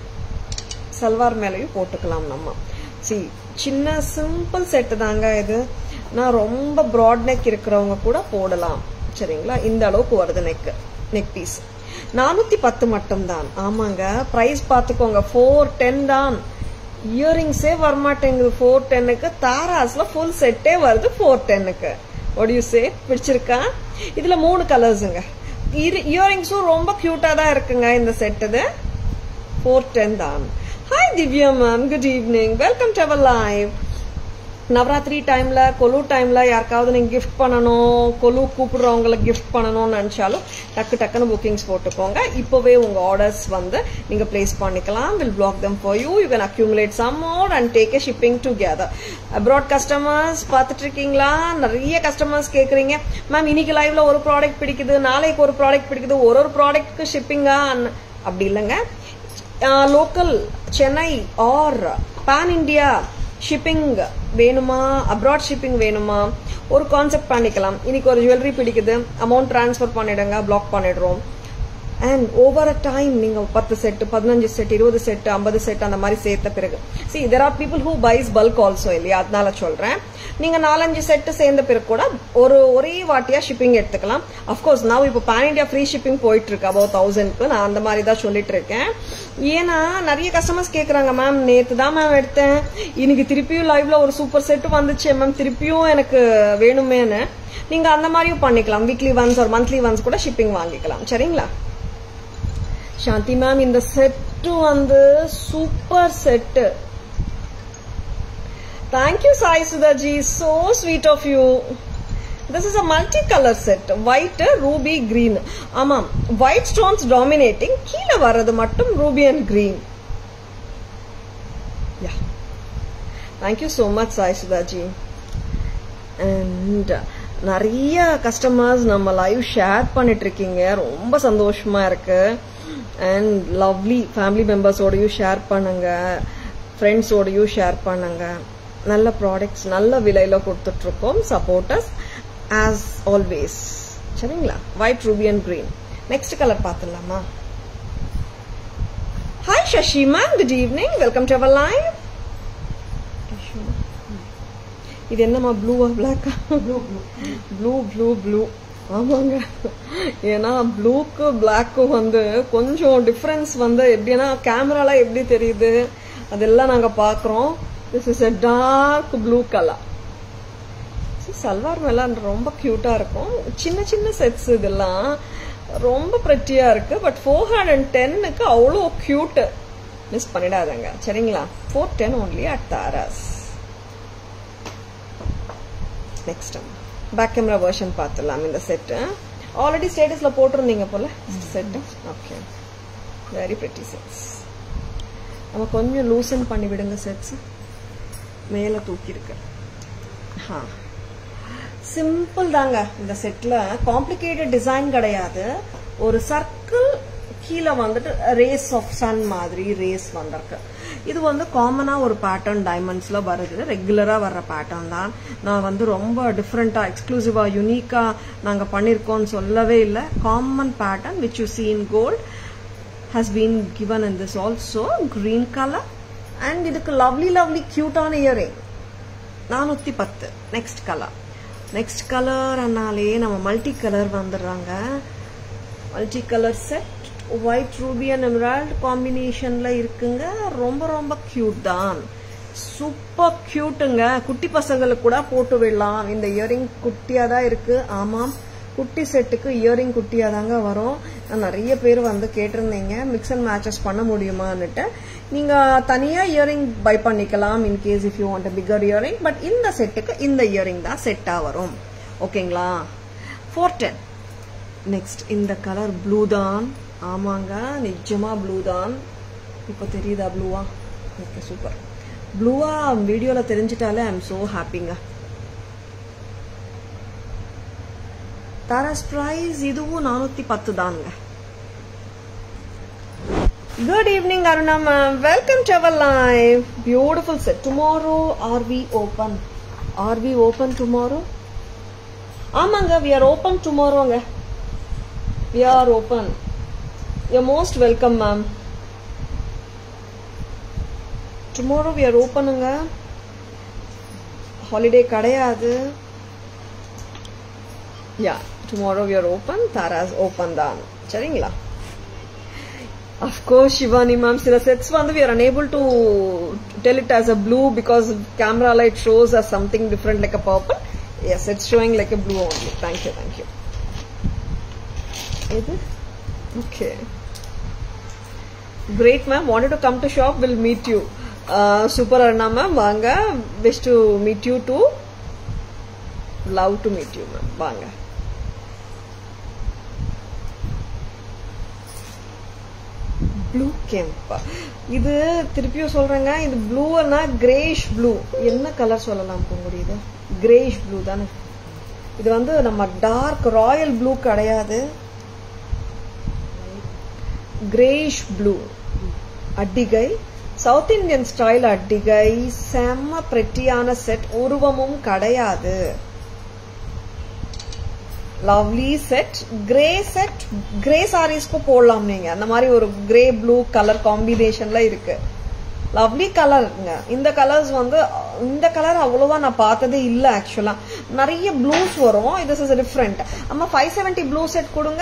சல்வார் மேலேயும் போட்டுக்கலாம் நம்ம சி சின்ன சிம்பிள் செட்டு தாங்க இது நான் ரொம்ப ப்ராட் நெக் இருக்கிறவங்க கூட போடலாம் சரிங்களா இந்த அளவுக்கு வருது நெக் நெக் பீஸ் நானூத்தி பத்து மட்டும்தான் ஆமாங்க பிரைஸ் பார்த்துக்கோங்க ஃபோர் டென் தான் இயரிங்ஸே வரமாட்டேங்குது ஃபோர் டென்னுக்கு தாராஸ்ல ஃபுல் செட்டே வருது ஃபோர் டென்னுக்கு ஒடியூ சே பிடிச்சிருக்கா இதுல மூணு கலர்ஸுங்க இயரிங்ஸும் ரொம்ப கியூட்டா தான் இருக்குங்க இந்த செட் இது ஃபோர் டென் தான் hi Divya ma'am good evening welcome to our live Navaratri டைம்ல கொலு டைம்ல யாருக்காவது நீங்க கிஃப்ட் பண்ணணும் கொலு கூப்பிடுறவங்களுக்கு கிஃப்ட் பண்ணணும்னு நினைச்சாலும் டக்கு டக்குன்னு புக்கிங்ஸ் போட்டுக்கோங்க இப்போவே உங்க ஆர்டர்ஸ் வந்து நீங்க பிளேஸ் பண்ணிக்கலாம் will block them for you you can accumulate some more and take a shipping together abroad customers பார்த்துட்டு இருக்கீங்களா நிறைய கஸ்டமர்ஸ் கேக்குறீங்க மேம் இன்னைக்கு லைவ்ல ஒரு ப்ராடக்ட் பிடிக்குது நாளைக்கு ஒரு ப்ராடக்ட் பிடிக்குது ஒரு ஒரு ப்ராடக்ட்க்கு ஷிப்பிங்கா அப்படி இல்லைங்க local Chennai or pan India shipping வேணுமா அப்ராட் ஷிப்பிங் வேணுமா ஒரு கான்செப்ட் பண்ணிக்கலாம் இன்னைக்கு ஒரு ஜுவல்லரி பிடிக்குது அமௌண்ட் ட்ரான்ஸ்ஃபர் பண்ணிடுங்க பிளாக் பண்ணிடுறோம் அண்ட் ஓவர் அ டைம் நீங்க பத்து செட் பதினஞ்சு செட் இருபது செட் ஐம்பது செட் அந்த மாதிரி சேர்த்த பிறகு see there are people who buys bulk also இல்லையா அதனால சொல்றேன் நீங்க நாலஞ்சு செட் சேர்ந்த பிறகு கூட ஒரு ஒரே வாட்டியா ஷிப்பிங் எடுத்துக்கலாம் அஃப்கோர்ஸ் நான் இப்போ பேன் இண்டியா ஃப்ரீ ஷிப்பிங் போயிட்டு இருக்கு அபவுட் தௌசண்ட்க்கு நான் அந்த மாதிரி தான் சொல்லிட்டு இருக்கேன் ஏன்னா நிறைய கஸ்டமர்ஸ் கேக்குறாங்க மேம் நேத்து தான் மேம் எடுத்தேன் இன்னைக்கு திருப்பியும் லைவ்ல ஒரு சூப்பர் செட் வந்துச்சு மேம் திருப்பியும் எனக்கு வேணுமேன்னு நீங்க அந்த மாதிரியும் பண்ணிக்கலாம் வீக்லி ஒன்ஸ் ஒரு மந்த்லி ஒன்ஸ் கூட ஷிப்பிங் வாங்கிக்கலாம் சரிங்களா சாந்தி மேம் இந்த செட்டு வந்து super set thank you Sai Sudhaji so sweet of you this is a multi colour set white ruby green ஆமாம் ஒயிட் ஸ்டோன்ஸ் டாமினேட்டிங் கீழே வர்றது மட்டும் ruby and green yeah thank you so much Sai Sudhaji and நிறைய கஸ்டமர்ஸ் நம்ம லைவ் ஷேர் பண்ணிட்டு இருக்கீங்க ரொம்ப சந்தோஷமா இருக்கு அண்ட் லவ்லி ஃபேமிலி மெம்பர்ஸோடையும் ஷேர் பண்ணுங்க ஃப்ரெண்ட்ஸோடையும் ஷேர் பண்ணுங்க நல்ல ப்ராடக்ட்ஸ் நல்ல விலையில கொடுத்துட்டு இருக்கோம் சப்போர்ட்டர்ஸ் ஆஸ் ஆல்வேஸ் சரிங்களா white ruby and green next colour பார்த்துடலாமா hi Sashi ma'am good evening welcome to our live இது என்னம்மா ப்ளூவா பிளாக்கா blue blue blue blue blue ஆமாங்க ஏன்னா ப்ளூக்கு பிளாக்கும் வந்து கொஞ்சம் டிஃப்ரென்ஸ் வந்து எப்படின்னா கேமரால எப்படி தெரியுது அதெல்லாம் நாங்க பாக்குறோம் this is a dark blue colour salwar மேல ரொம்ப கியூட்டா இருக்கும் சின்ன சின்ன செட்ஸ் இதெல்லாம் ரொம்ப ப்ரெட்டியா இருக்கு பட் ஃபோர் ஹண்ட்ரட் அண்ட் டென்னுக்கு அவ்வளோ கியூட் மிஸ் பண்ணிடாதங்க சரிங்களா four ten only at Tharas next back camera version பார்த்துடலாம் இந்த செட்டு ஆல்ரெடி ஸ்டேட்டஸ்ல போட்டிருந்தீங்க போல set okay very pretty sets நம்ம கொஞ்சம் லூசன் பண்ணி விடுங்க செட்ஸ் மேலே தூக்கி இருக்கு ஹா சிம்பிள் தாங்க இந்த செட்ல காம்ப்ளிகேட்டட் டிசைன் கிடையாது ஒரு சர்க்கிள் கீழே வந்துட்டு ரேஸ் ஆஃப் சன் மாதிரி ரேஸ் வந்திருக்கு இது வந்து காமனா ஒரு பேட்டர்ன் டைமண்ட்ஸ்ல வருது ரெகுலரா வர்ற பேட்டர்ன் தான் நான் வந்து ரொம்ப டிஃப்ரெண்டா எக்ஸ்க்ளூசிவா யூனிக்கா நாங்க பண்ணிருக்கோம்னு சொல்லவே இல்லை common pattern which you see in gold has been given in this also green colour and இதுக்கு லவ்லி லவ்லி கியூட்டான இயரிங் நானூத்தி பத்து நெக்ஸ்ட் கலர் நெக்ஸ்ட் கலர் அண்ணாலே நம்ம மல்டி கலர் வந்துடுறாங்க multi colour set white ruby and emerald காம்பினேஷன்ல இருக்குங்க ரொம்ப ரொம்ப கியூட் தான் சூப்பர் கியூட்டுங்க குட்டி பசங்களுக்கு கூட போட்டு விடலாம் இந்த இயரிங் குட்டியா தான் இருக்கு ஆமாம் குட்டி செட்டுக்கு இயரிங் குட்டியா தாங்க வரும் நான் நிறைய பேர் வந்து கேட்டிருந்தீங்க மிக்ஸ் அண்ட் மேட்சஸ் பண்ண முடியுமான்னுட்டு நீங்க தனியா இயரிங் பை பண்ணிக்கலாம் in case if you want bigger earring but இந்த செட்டுக்கு இந்த இயரிங் தான் செட்டா வரும் ஓகேங்களா ஃபோர் டென் நெக்ஸ்ட் இந்த கலர் ப்ளூ தான் ஆமாங்க நிஜமா ப்ளூ தான் இப்போ தெரியுதா ப்ளூவா ஓகே சூப்பர் ப்ளூவா வீடியோல தெரிஞ்சிட்டாலே ஐ எம் சோ ஹாப்பிங்க தாராஸ் பிரைஸ் இதுவும் நானூத்தி பத்து தாங்க good evening Aruna ma'am welcome to our live beautiful set tomorrow are we open are we open tomorrow ஆமாங்க வி ஆர் ஓபன் டுமாரோங்க we are open you most welcome ma'am tomorrow we are ஓப்பனுங்க holiday கிடையாது yeah tomorrow we are open Tharas open தான் சரிங்களா of course Shivani ma'am சில sets வந்து we are unable to tell it as a blue because camera light shows as something different like a purple yes it's showing like a blue only thank you thank you இது okay great ma'am wanted to come to shop will meet you uh, super arna ma'am வாங்க wish to meet you too love to meet you ma'am வாங்க blue கெம்ப் இது திருப்பியும் சொல்றேங்க இது ப்ளூன்னா greyish blue என்ன colour சொல்லலாம் போங்க இது கிரேஷ் ப்ளூ தானே இது வந்து நம்ம டார்க் ராயல் ப்ளூ கிடையாது கிரேஷ் ப்ளூ அட்டிகை சவுத் இந்தியன் ஸ்டைல் அட்டிகை செம்ம பிரெட்டியான செட் உருவமும் கிடையாது lovely set grey set grey சாரீஸ்க்கும் போடலாம் நீங்க அந்த மாதிரி ஒரு கிரே ப்ளூ கலர் காம்பினேஷன்ல இருக்கு லவ்லி கலருங்க இந்த கலர்ஸ் வந்து இந்த கலர் அவ்வளோவா நான் பார்த்ததே இல்லை ஆக்சுவலா நிறைய ப்ளூஸ் வரும் this இஸ் டிஃப்ரெண்ட் அம்மா ஃபைவ் செவன்டி ப்ளூ செட் கொடுங்க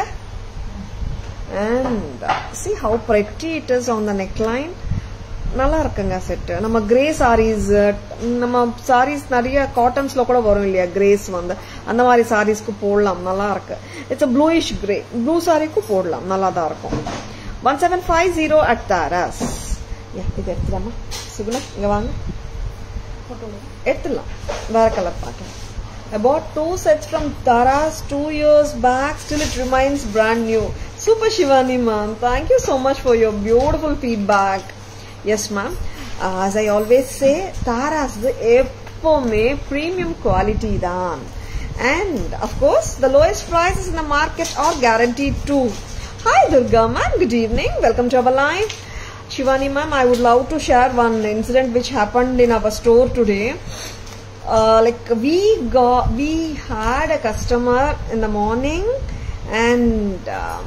and see how pretty it is on the neckline நல்லா இருக்குங்க செட்டு நம்ம கிரே சாரீஸ் நம்ம சாரீஸ் நிறைய காட்டன்ஸ்ல கூட வரும் இல்லையா கிரேஸ் வந்து அந்த மாதிரி சாரீஸ்க்கு போடலாம் நல்லா இருக்கு இட்ஸ் ப்ளூயிஷ் கிரே ப்ளூ சாரிக்கு போடலாம் நல்லா தான் இருக்கும் one seven five zero at Tharas இது எடுத்துலாமா சுகுணா இங்க வாங்க எடுத்துடலாம் வேற கலர் பார்க்கலாம் I bought two sets from Taras two years back. Still, it remains brand new. Super Shivani, ma'am. Thank you so much for your beautiful feedback. Yes, ma'am. Uh, as I always say, Taras எப்பவுமே premium quality தான் and of course the lowest prices in the market are guaranteed too. Hi Durga ma'am, good evening. Welcome to our live. Shivani ma'am, I would love to share one incident which happened in our store today. Uh, like we got we had a customer in the morning and uh,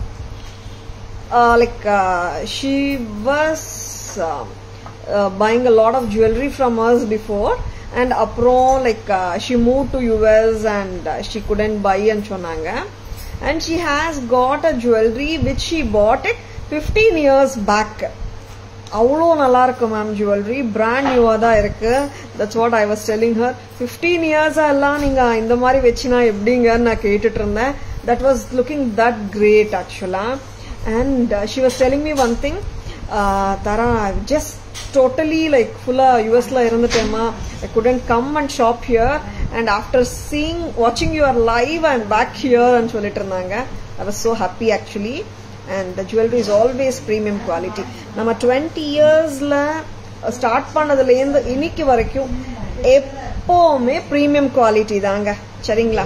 uh, like uh, she was uh, uh, buying a lot of jewelry from us before and அப்புறம் like uh, she moved to US and uh, she couldn't buy and சொன்னாங்க and she has got a jewelry which she bought it 15 years back அவ்வளோ நல்லா இருக்கு ma'am jewellery brand நியூவாக தான் இருக்கு that's what I was telling her fifteen இயர்ஸாக எல்லாம் நீங்கள் இந்த மாதிரி வச்சுனா எப்படிங்கன்னு நான் கேட்டுட்டு இருந்தேன் that was looking that great ஆக்சுவலாக and she was telling me one thing Thara just totally like ஃபுல்லாக யூஎஸ்ல இருந்துட்டேம்மா I couldn't come and shop here and after seeing வாட்சிங் யுவர் லைவ் அண்ட் பேக் ஹியர்னு சொல்லிட்டு இருந்தாங்க I was so happy actually and the jewellery is always premium quality நம்ம twenty இயர்ஸில் start பண்ணதுலேருந்து இன்னைக்கு வரைக்கும் எப்போவுமே ப்ரீமியம் குவாலிட்டி தாங்க சரிங்களா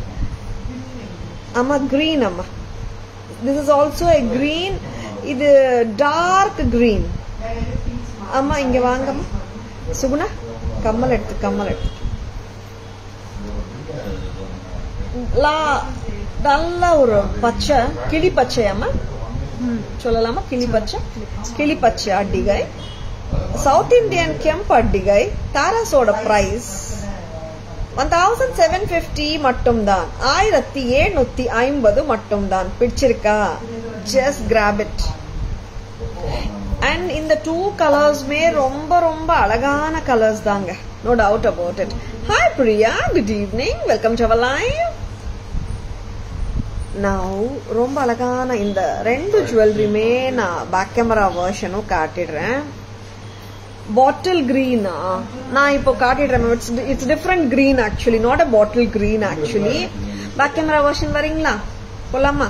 ஆமா க்ரீன் அம்மா this is also a green இது டார்க் க்ரீன் ஆமா இங்க வாங்கம்மா சுகுணா கம்மல் எடுத்து கம்மல் எடுத்து லா நல்ல ஒரு பச்சை கிளி பச்சையாமா சொல்லலாமா கிளி பச்சை கிளி பச்சை அடிகை சவுத் இந்தியன் கெம்ப் அடிகை தாராஸோட price one thousand seven fifty மட்டும்தான் ஆயிரத்தி எழுநூத்தி ஐம்பது மட்டும்தான் பிடிச்சிருக்கா ஜஸ்ட் கிராப் இட் அண்ட் இந்த டூ கலர்ஸ்மே ரொம்ப ரொம்ப அழகான கலர்ஸ் தாங்க no doubt about it hi Priya good evening welcome to our live நான் ரொம்ப அழகான இந்த ரெண்டு ஜுவல்லரியுமே நான் பேக் கேமரா வேர்ஷனும் காட்டிடுறேன் பாட்டில் கிரீனா நான் இப்போ காட்டிடுறேன் it's it's different green actually not a bottle green actually back camera version வரீங்களா போலாமா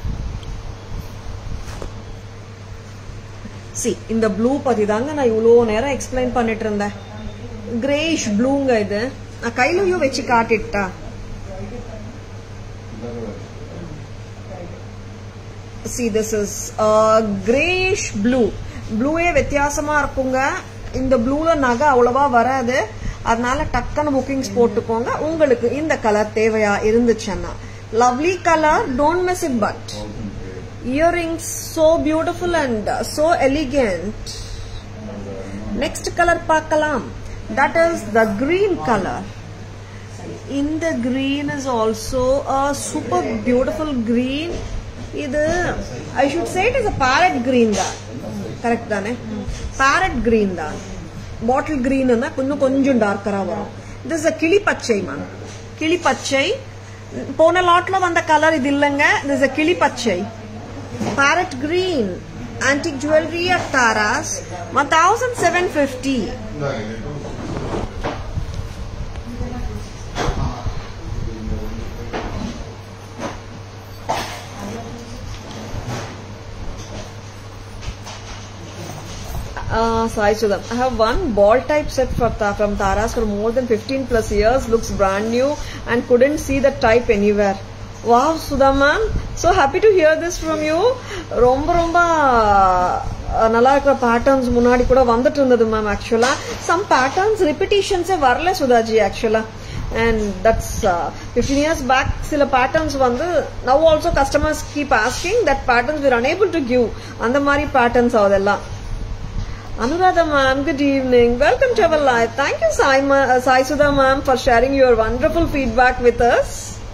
சி இந்த ப்ளூ பத்தி தாங்க நான் இவ்வளோ நேரம் எக்ஸ்பிளைன் பண்ணிட்டு இருந்தேன் கிரேஷ் ப்ளூங்க இது நான் கையிலையும் வச்சு காட்டிட்டா see this is greyish blue ப்ளூவே வித்தியாசமா இருக்குங்க இந்த ப்ளூல நகை அவ்வளவா வராது அதனால டக்குன்னு புக்கிங்ஸ் போட்டுக்கோங்க உங்களுக்கு இந்த கலர் தேவையா இருந்துச்சுன்னா lovely colour don't miss it but earrings so beautiful and so elegant next colour பார்க்கலாம் that is the green colour இந்த green is also a super beautiful green இது I should say it is a parrot green தான் correct தானே parrot green தான் bottle green கொஞ்சம் கொஞ்சம் டார்க்கரா வரும் this a கிளி பச்சை மேம் கிளி பச்சை போன லாட்ல வந்த கலர் இது இல்லைங்க திஸ் அ கிளி பச்சை parrot green antique jewellery at Tharas one thousand seven fifty Uh, Sai Sudham. I have one ball type set for ta- from Taras for more than 15 plus years. Looks brand new and couldn't see the type anywhere. Wow, Sudha ma'am. So happy to hear this from you. ரொம்ப ரொம்ப அஹ், நல்லா இருக்கிற patterns முன்னாடி கூட வந்துட்டு இருந்தது ma'am ஆக்சுவலா some patterns ரிப்பிட்டேஷன்ஸே வரல சுதாஜி ஆக்சுவலா and that's fifteen years back சில பேட்டர்ன்ஸ் வந்து now also customers keep asking that patterns we're unable to give அந்த மாதிரி பேட்டர்ன்ஸ் அதெல்லாம் Anuradha ma'am, good evening. Welcome to our live. Thank you, Sai, ma- uh, Sai Sudha ma'am, for sharing your wonderful feedback with us.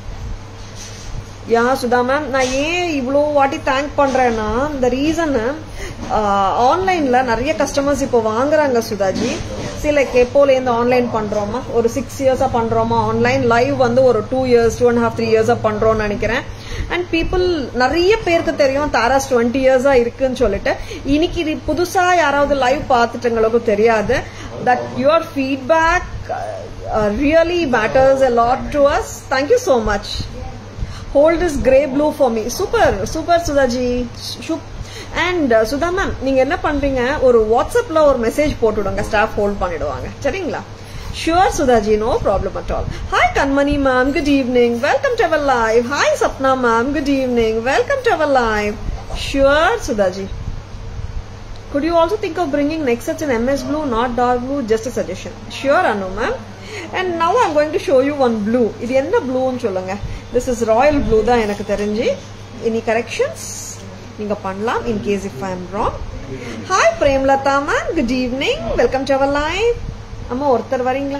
Yeah Sudha ma'am நான் ஏன் இவ்வளோ வாட்டி thank பண்றேன்னா இந்த reason ஆன்லைன்ல நிறைய கஸ்டமர்ஸ் இப்போ வாங்குறாங்க சுதாஜி சில எப்போலேருந்து ஆன்லைன் பண்றோமா ஒரு சிக்ஸ் இயர்ஸா பண்றோமா ஆன்லைன் லைவ் வந்து ஒரு two years two and half three இயர்ஸா பண்றோம்னு நினைக்கிறேன் அண்ட் பீப்புள் நிறைய பேருக்கு தெரியும் தாராஸ் டுவெண்ட்டி இயர்ஸா இருக்குன்னு சொல்லிட்டு இன்னைக்கு இது புதுசா யாராவது லைவ் பார்த்துட்டுங்களுக்கு தெரியாது that your feedback really matters a lot to us thank you so much hold is grey blue for me super super Sudhaji and Sudha ma'am நீங்க என்ன பண்றீங்க ஒரு வாட்ஸ்அப்ல ஒரு மெசேஜ் போட்டுவிடுங்க ஸ்டாஃப் ஹோல்ட் பண்ணிடுவாங்க சரிங்களா sure Sudhaji no problem at all hi Kanmani ma'am good evening welcome to our live hi Sapna ma'am good evening welcome to our live sure Sudhaji Could you also think of bringing next sets in MS blue, not dark blue? Just a suggestion. Sure, Anu ma'am. And now I'm going to show you one blue. இது என்ன ப்ளூன்னு சொல்லுங்க this is royal blue தான் எனக்கு தெரிஞ்சு any corrections நீங்க பண்ணலாம் in case if I am wrong hi Premlatha ma'am good evening welcome to our live அம்மா ஒருத்தர் வரீங்களா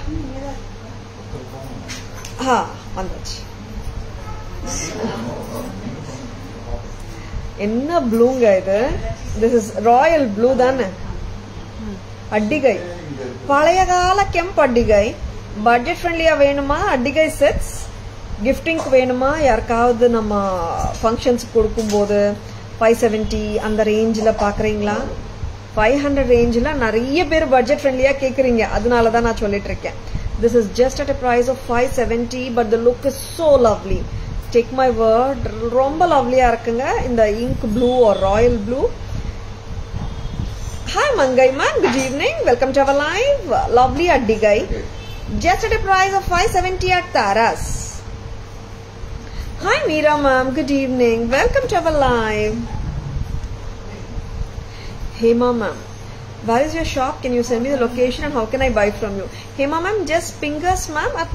ஆ வந்தாச்சு என்ன ப்ளூங்க இது திஸ் இஸ் ராயல் ப்ளூ தானே அட்டிகை பழைய கால கெம்ப் அட்டிகை பட்ஜெட் ஃப்ரெண்ட்லியா வேணுமா அட்டிகை செட்ஸ் கிஃப்டிங்க்கு வேணுமா யாருக்காவது நம்ம ஃபங்க்ஷன்ஸ் கொடுக்கும்போது ஃபைவ் செவன்ட்டி அந்த ரேஞ்சில் பார்க்குறீங்களா ஃபைவ் ஹண்ட்ரட் ரேஞ்சில் நிறைய பேர் பட்ஜெட் ஃப்ரெண்ட்லியாக கேட்குறீங்க அதனால தான் நான் சொல்லிட்டு இருக்கேன் this is just at a price of five seventy but the look is so lovely take my word ரொம்ப லவ்லியா இருக்குங்க இந்த ink blue or royal blue hi Mangai ma'am good evening welcome to our live lovely அட்டிகை just at a price of 570 at Taras. Hi Meera ma'am, good evening. Welcome to our live. Hema ma'am, where is your shop? Can you send me the location and how can I buy from you? Hema ma'am, just ping us ma'am at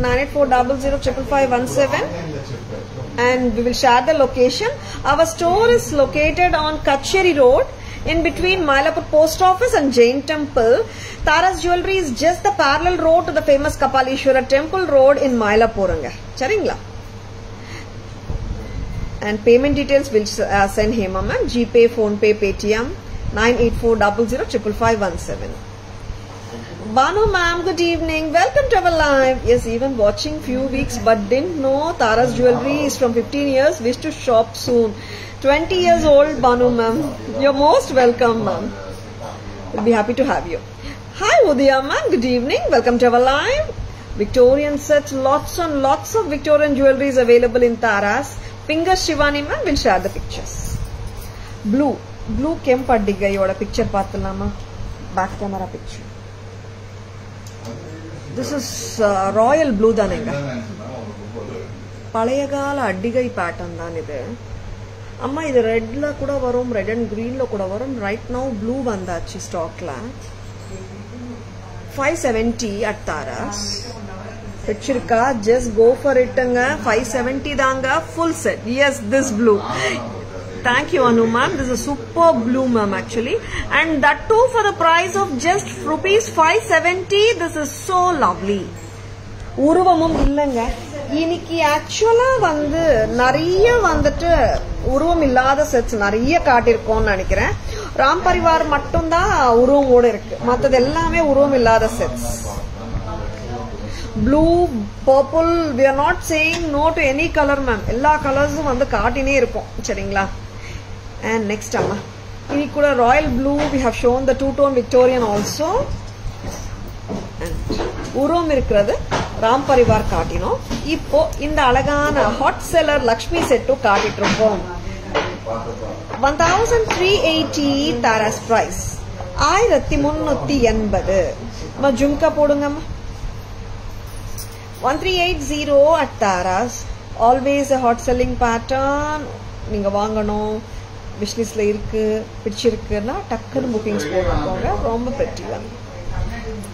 984005517 and we will share the location. Our store is located on Kacheri Road in between Mylapur Post Office and Jain Temple. Taras Jewelry is just the parallel road to the famous Kapalishwara Temple Road in Mylapur. சரிங்களா and payment details will uh, send Hema ma'am GPay, PhonePay, Paytm 984005517. Banu ma'am, good evening. Welcome to our live. Yes, even watching few weeks but didn't know Tara's jewelry is from 15 years. Wish to shop soon. 20 years old, Banu ma'am. You're most welcome, ma'am. We'll be happy to have you. Hi, Udaya ma'am. Good evening. Welcome to our live. Victorian sets, lots and lots of Victorian jewelry is available in Taras. Finger Shivani ma'am will share the pictures. Blue. Blue கெம்பட்டிகையோட picture பார்த்துலாமா back camera picture this is royal blue தானேங்க பழைய கால அட்டிகை pattern தான் இது அம்மா இது ரெட்ல கூட வரும் ரெட் அண்ட் கிரீன்ல கூட வரும் ரைட் நவ் ப்ளூ வந்தாச்சு ஸ்டாக்ல ஃபைவ் செவன்டி அட் தாராஸ் பிடிச்சிருக்கா ஜஸ்ட் கோ ஃபார் இட்டுங்க ஃபைவ் செவன்டி தாங்க full set yes this blue Thank you, Anu ma'am. This is super blue, ma'am, actually. And that too for the price of just rupees 570. This is so lovely. உருவமும் இல்லைங்க இன்னைக்கு ஆக்சுவலா வந்து நிறைய வந்துட்டு உருவம் இல்லாத செட்ஸ் நிறைய காட்டியிருக்கோம்னு நினைக்கிறேன் ராம் பரிவார் மட்டும்தான் உருவமோட இருக்கு மற்றது எல்லாமே உருவம் இல்லாத sets blue purple we are not saying no to any colour ma'am எல்லா கலர்ஸும் வந்து காட்டினே இருக்கும் சரிங்களா அண்ட் நெக்ஸ்ட் அம்மா இன்னைக்கு கூட royal blue we have shown the two tone Victorian also உருவம் இருக்கிறது ராம் பரிவார் காட்டினோம் இப்போ இந்த அழகான ஹாட் செல்லர் லக்ஷ்மி செட்டும் காட்டிட்டு இருக்கோம் one thousand three eighty Tharas price ஆயிரத்தி முன்னூத்தி எண்பது ஜும்கா போடுங்கம்மா one three eight zero at Tharas always a hot selling pattern நீங்கள் வாங்கணும் விஷ்லிஸ்ட்ல இருக்கு பிடிச்சிருக்குன்னா டக்குன்னு புக்கிங்ஸ் போட்டுக்கோங்க ரொம்ப பெட்டியாக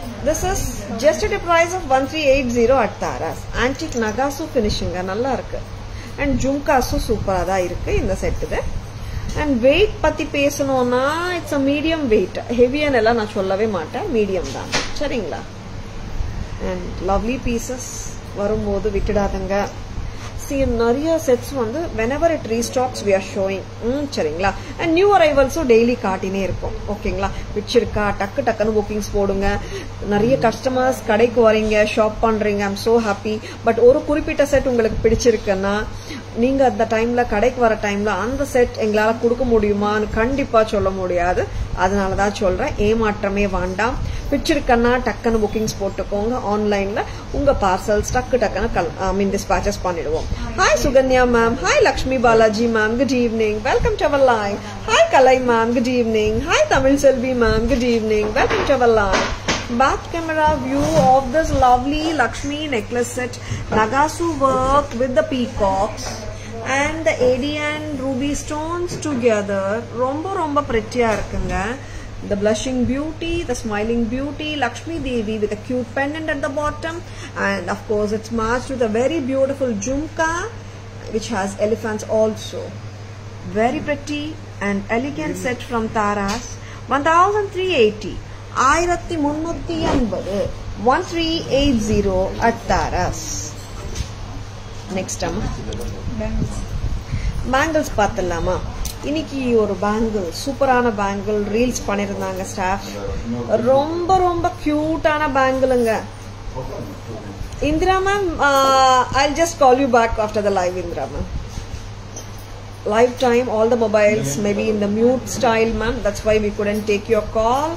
This is just at a price of 1380 at Taras. Antique Nagasu finishing நல்லா இருக்கு அண்ட் ஜும்காஸும் சூப்பராக தான் இருக்கு இந்த செட்டுது அண்ட் வெயிட் பத்தி பேசணும்னா இட்ஸ் அ மீடியம் வெயிட் ஹெவியான எல்லாம் நான் சொல்லவே மாட்டேன் மீடியம் தான் சரிங்களா அண்ட் லவ்லி பீசஸ் வரும்போது விட்டுடாதுங்க see நிறைய செட்ஸ் வந்து whenever it restocks we are showing ம் சரிங்களா அண்ட் நியூ அரைவல்ஸும் டெய்லி காட்டினே இருக்கும் ஓகேங்களா பிடிச்சிருக்கா டக்கு டக்குன்னு புக்கிங்ஸ் போடுங்க நிறைய கஸ்டமர்ஸ் கடைக்கு வரீங்க ஷாப் பண்றீங்க ஐம் so ஹாப்பி பட் ஒரு குறிப்பிட்ட செட் உங்களுக்கு பிடிச்சிருக்குன்னா நீங்க அந்த டைம்ல கடைக்கு வர டைம்ல அந்த செட் எங்களால கொடுக்க முடியுமான்னு கண்டிப்பா சொல்ல முடியாது அதனாலதான் சொல்றேன் ஏமாற்றமே வேண்டாம் பிடிச்சிருக்கன்னா டக்குன்னு புக்கிங்ஸ் போட்டுக்கோங்க ஆன்லைன்ல உங்க பார்சல்ஸ் டக்கு டக்குன்னு ஐ மீன் டிஸ்பேச்சஸ் பண்ணிடுவோம் hi Sukanya ma'am hi Lakshmi Balaji ma'am good evening welcome to our line hi Kalai ma'am good evening hi Tamil Selvi ma'am good evening welcome to our line back camera view of this lovely Lakshmi necklace set Nagasu work with the peacocks and the AD and ruby stones together ரொம்ப ரொம்ப pretty-ஆ இருக்குங்க the blushing beauty the smiling beauty Lakshmi Devi with a cute pendant at the bottom and of course it's matched with a very beautiful jhumka which has elephants also very pretty and elegant set from Taras 1380 ஆயிரத்தி முன்னூத்தி எண்பது one three eight zero at Tharas next அம்மா bangles bangles பார்த்துடலாமா இன்னைக்கு ஒரு bangle சூப்பரான bangle reels பண்ணியிருந்தாங்க staff ரொம்ப ரொம்ப கியூட்டான பேங்கிளுங்க Indira ma'am I just call you back after the live Indira ma'am live time all the mobiles maybe in the mute style ma'am that's why we couldn't take your call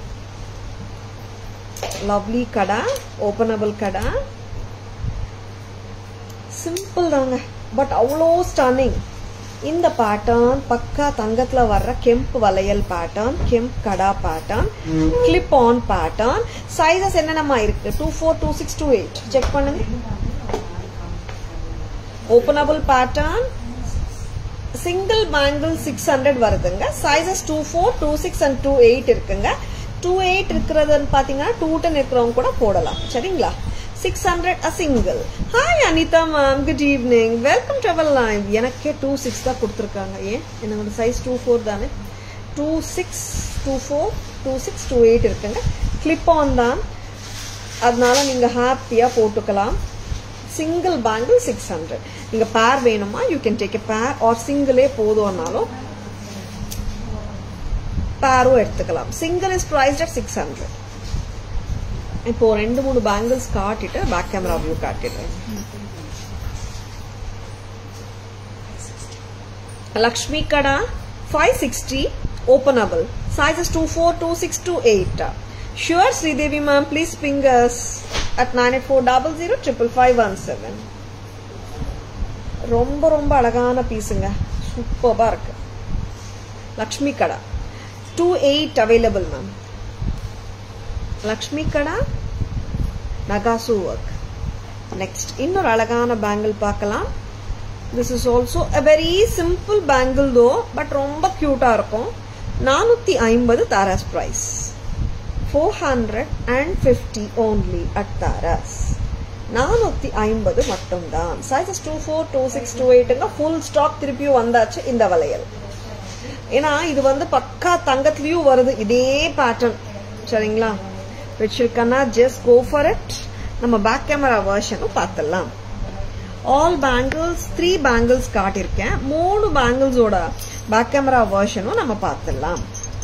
lovely kada openable kada simple தாங்க but அவ்வளோ stunning இந்த pattern பக்கா தங்கத்துல வர்ற கெம்ப் வளையல் pattern kemp kada pattern clip on pattern sizes என்னென்னமா இருக்கு two four two six two eight check பண்ணுங்க openable pattern single bangle six hundred வருதுங்க sizes two four two six and two eight இருக்குங்க டூ எயிட் இருக்கிறதுன்னு பார்த்தீங்கன்னா டூ டென் இருக்கிறவங்க கூட போடலாம் சரிங்களா six hundred a single hi Anitha ma'am good evening welcome travel line எனக்கே டூ சிக்ஸ் தான் கொடுத்துருக்காங்க ஏன் என்னோட சைஸ் டூ ஃபோர் தானே two six two four two six two eight இருக்குங்க கிளிப் ஆன் தான் அதனால நீங்கள் ஹாப்பியாக போட்டுக்கலாம் சிங்கிள் பேங்கிள் சிக்ஸ் ஹண்ட்ரட் நீங்கள் பேர் வேணுமா யூ கேன் டேக் எ பேர் ஆர் சிங்கிளே போதும்னாலும் பேரும் எடுத்துக்கலாம் single is priced at six hundred இப்போ ரெண்டு மூணு பேங்கிள்ஸ் காட்டிட்டு பேக் கேமரா வியூ காட்டிடுறேன் Lakshmi kada five sixty openable sizes two four two six two eight sure Sridevi ma'am please ping us at nine eight four double zero triple five one seven ரொம்ப ரொம்ப அழகான பீஸுங்க சூப்பராக இருக்கு Lakshmi kada two eight available ma'am Lakshmi kada நகாசு work next இன்னொரு அழகான பேங்கிள் பார்க்கலாம் this is also a very simple bangle though but ரொம்ப கியூட்டா இருக்கும் நானூத்தி ஐம்பது Tharas price four hundred and fifty only at Tharas நானூத்தி ஐம்பது மட்டும்தான் sizes two four two six two எயிட்டுங்க ஃபுல் ஸ்டாக் திருப்பியும் வந்தாச்சு இந்த வளையல் ஏன்னா இது வந்து பக்கா தங்கத்துலயும் வருது இதே பேட்டர்ன் சரிங்களா வச்சிருக்கேன்னா ஜஸ்ட் கோ ஃபார் இட் நம்ம பேக் கேமரா வெர்ஷனும் பார்த்துடலாம் ஆல் பேங்கிள்ஸ் த்ரீ பேங்கிள்ஸ் காட்டியிருக்கேன் மூணு பேங்கிள்ஸோட பேக் கேமரா வெர்ஷனும் நம்ம பார்த்துடலாம்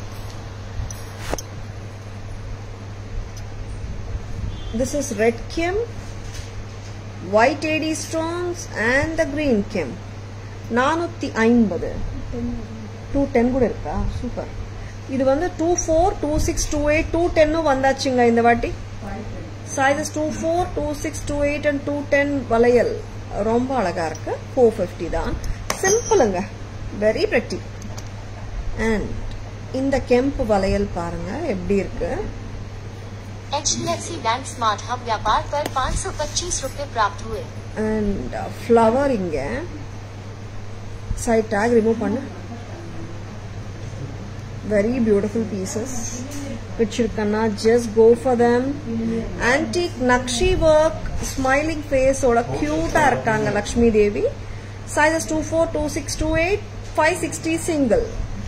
this is red kemp white AD stones and the green kemp நானூத்தி ஐம்பது டூ டென் கூட இருக்கா சூப்பர் இது வந்து two four two six two eight two டென்னும் வந்தாச்சுங்க இந்த வாட்டி sizes two four two six two eight and two ten வளையல் ரொம்ப அழகா இருக்கு ஃபோர் ஃபிஃப்டி தான் சிம்பிளுங்க வெரி பிரெட்டி அண்ட் இந்த கெம்ப் வளையல் பாருங்க எப்படி இருக்கு H D F C bank smart hub व्यापार पर पाँच सौ पच्चीस रूपए प्राप्त हुए அண்ட் ஃப்ளவர் இங்க சைட் டேக் ரிமூவ் பண்ணு வெரி பியூட்டிஃபுல் பீசஸ் பிடிச்சிருக்கன்னா just go for them antique nakshi work smiling ஃபேஸோட க்யூட்டாக இருக்காங்க Lakshmi Devi sizes two four two six two eight five sixty single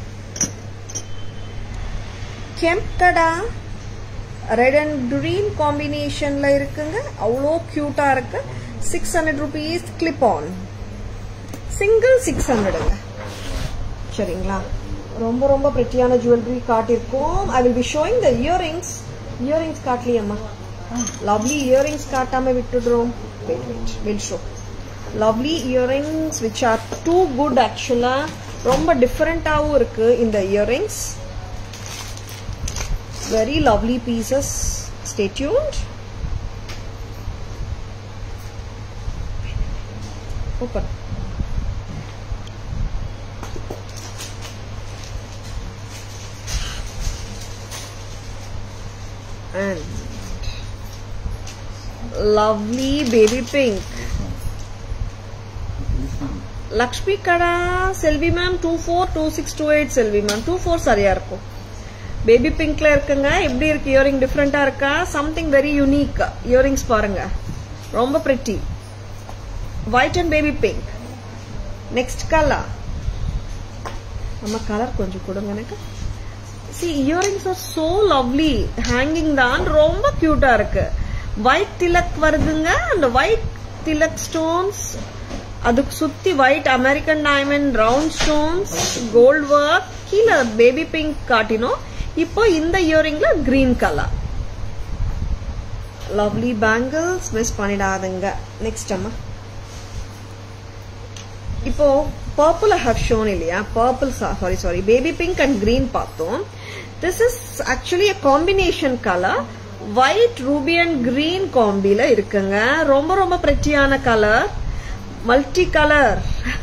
கெம்கடா ரெட் அண்ட் கிரீன் காம்பினேஷன்ல இருக்குங்க அவ்வளோ கியூட்டா இருக்கு six hundred rupees clip on single six ஹண்ட்ரடுங்க சரிங்களா ரொம்ப ரொம்ப பிரிட்டியான ஜுவல்லரி காட்டியிருக்கோம் I will be showing the earrings earrings காட்டலையம்மா லவ்லி இயரிங்ஸ் காட்டாம விட்டுடுறோம் wait wait will show lovely earrings which are too good ஆக்சுவலா ரொம்ப டிஃப்ரெண்டாகவும் இருக்கு இந்த earrings very lovely pieces stay tuned open and lovely baby pink Lakshmi kada Selvi ma'am two four two six two eight Selvi ma'am two four சரியா இருக்கும் baby பிங்க்ல இருக்குங்க எப்படி இருக்கு இயரிங் டிஃப்ரெண்டா இருக்கா சம்திங் வெரி யூனிக் இயரிங்ஸ் பாருங்க ரொம்ப pretty white and baby pink next colour நம்ம கலர் கொஞ்சம் கொடுங்க எனக்கு these earrings are so lovely hanging தான் ரொம்ப கியூட்டா இருக்கு ஒயிட் திலக் வருதுங்க அந்த ஒயிட் திலக் ஸ்டோன்ஸ் அதுக்கு சுத்தி white American diamond round stones gold work கீழே பேபி பிங்க் காட்டினோம் இப்போ இந்த இயரிங்ல green colour lovely bangles miss பண்ணிடாதுங்க நெக்ஸ்ட் அம்மா இப்போ பர்பிள் ஹவ் ஷோன் இல்லையா purple sorry sorry baby pink and green பார்த்தோம் this is actually a combination colour white ruby and green காம்பில இருக்குங்க ரொம்ப ரொம்ப பிரெட்டியான colour multi colour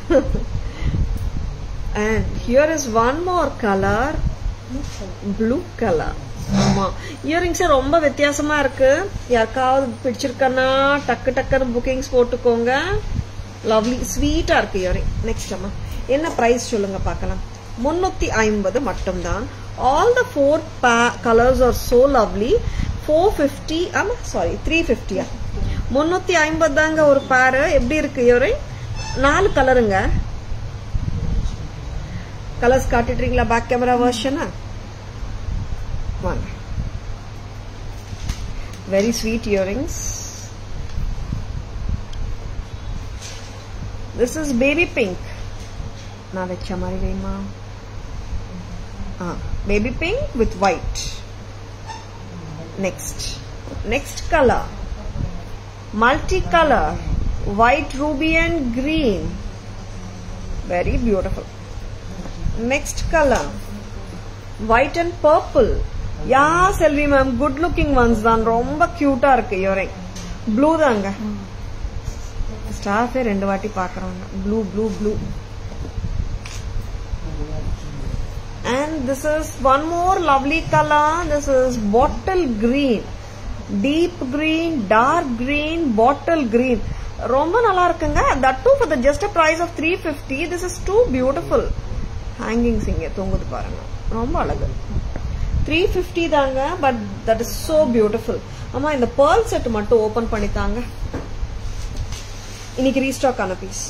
and here is one more colour blue colour ஆமா earrings ரொம்ப வித்தியாசமா இருக்கு யாருக்காவது பிடிச்சிருக்கன்னா டக்கு டக்குன்னு புக்கிங்ஸ் போட்டுக்கோங்க லவ்லி ஸ்வீட்டா இருக்கு இயரிங் நெக்ஸ்ட் அம்மா என்ன பிரைஸ் சொல்லுங்க பார்க்கலாம் முன்னூத்தி ஐம்பது மட்டும்தான் all the four colours are so lovely four fifty ஆமா சாரி த்ரீ ஃபிஃப்டியா முன்னூத்தி ஐம்பது தாங்க ஒரு பேரு எப்படி இருக்கு இயரிங் நாலு கலருங்க கலர்ஸ் காட்டிட்டுறீங்களா பேக் கேமரா வெர்ஷனா வாங்க very sweet earrings this is baby pink நான் வச்ச மாதிரி வேணுமா ah baby pink with white next next colour multi colour white ruby and green very beautiful next colour white and purple yeah Selvi ma'am good looking ones தான் ரொம்ப கியூட்டா இருக்கு earring blue தாங்க ஸ்டாஃபே ரெண்டு வாட்டி பாக்குறாங்க blue blue blue and this is one more lovely color this is bottle green deep green dark green bottle green ரொம்ப நல்லா இருக்குங்க that two for the just price of three fifty this is two beautiful hangings இங்க தொங்குது பாருங்க ரொம்ப அழகு three fifty தாங்க but that is so beautiful ஆமா இந்த பேர்ல் செட் மட்டும் ஓபன் பண்ணித்தாங்க இன்னைக்கு ரீஸ்டாக் ஆன பீஸ்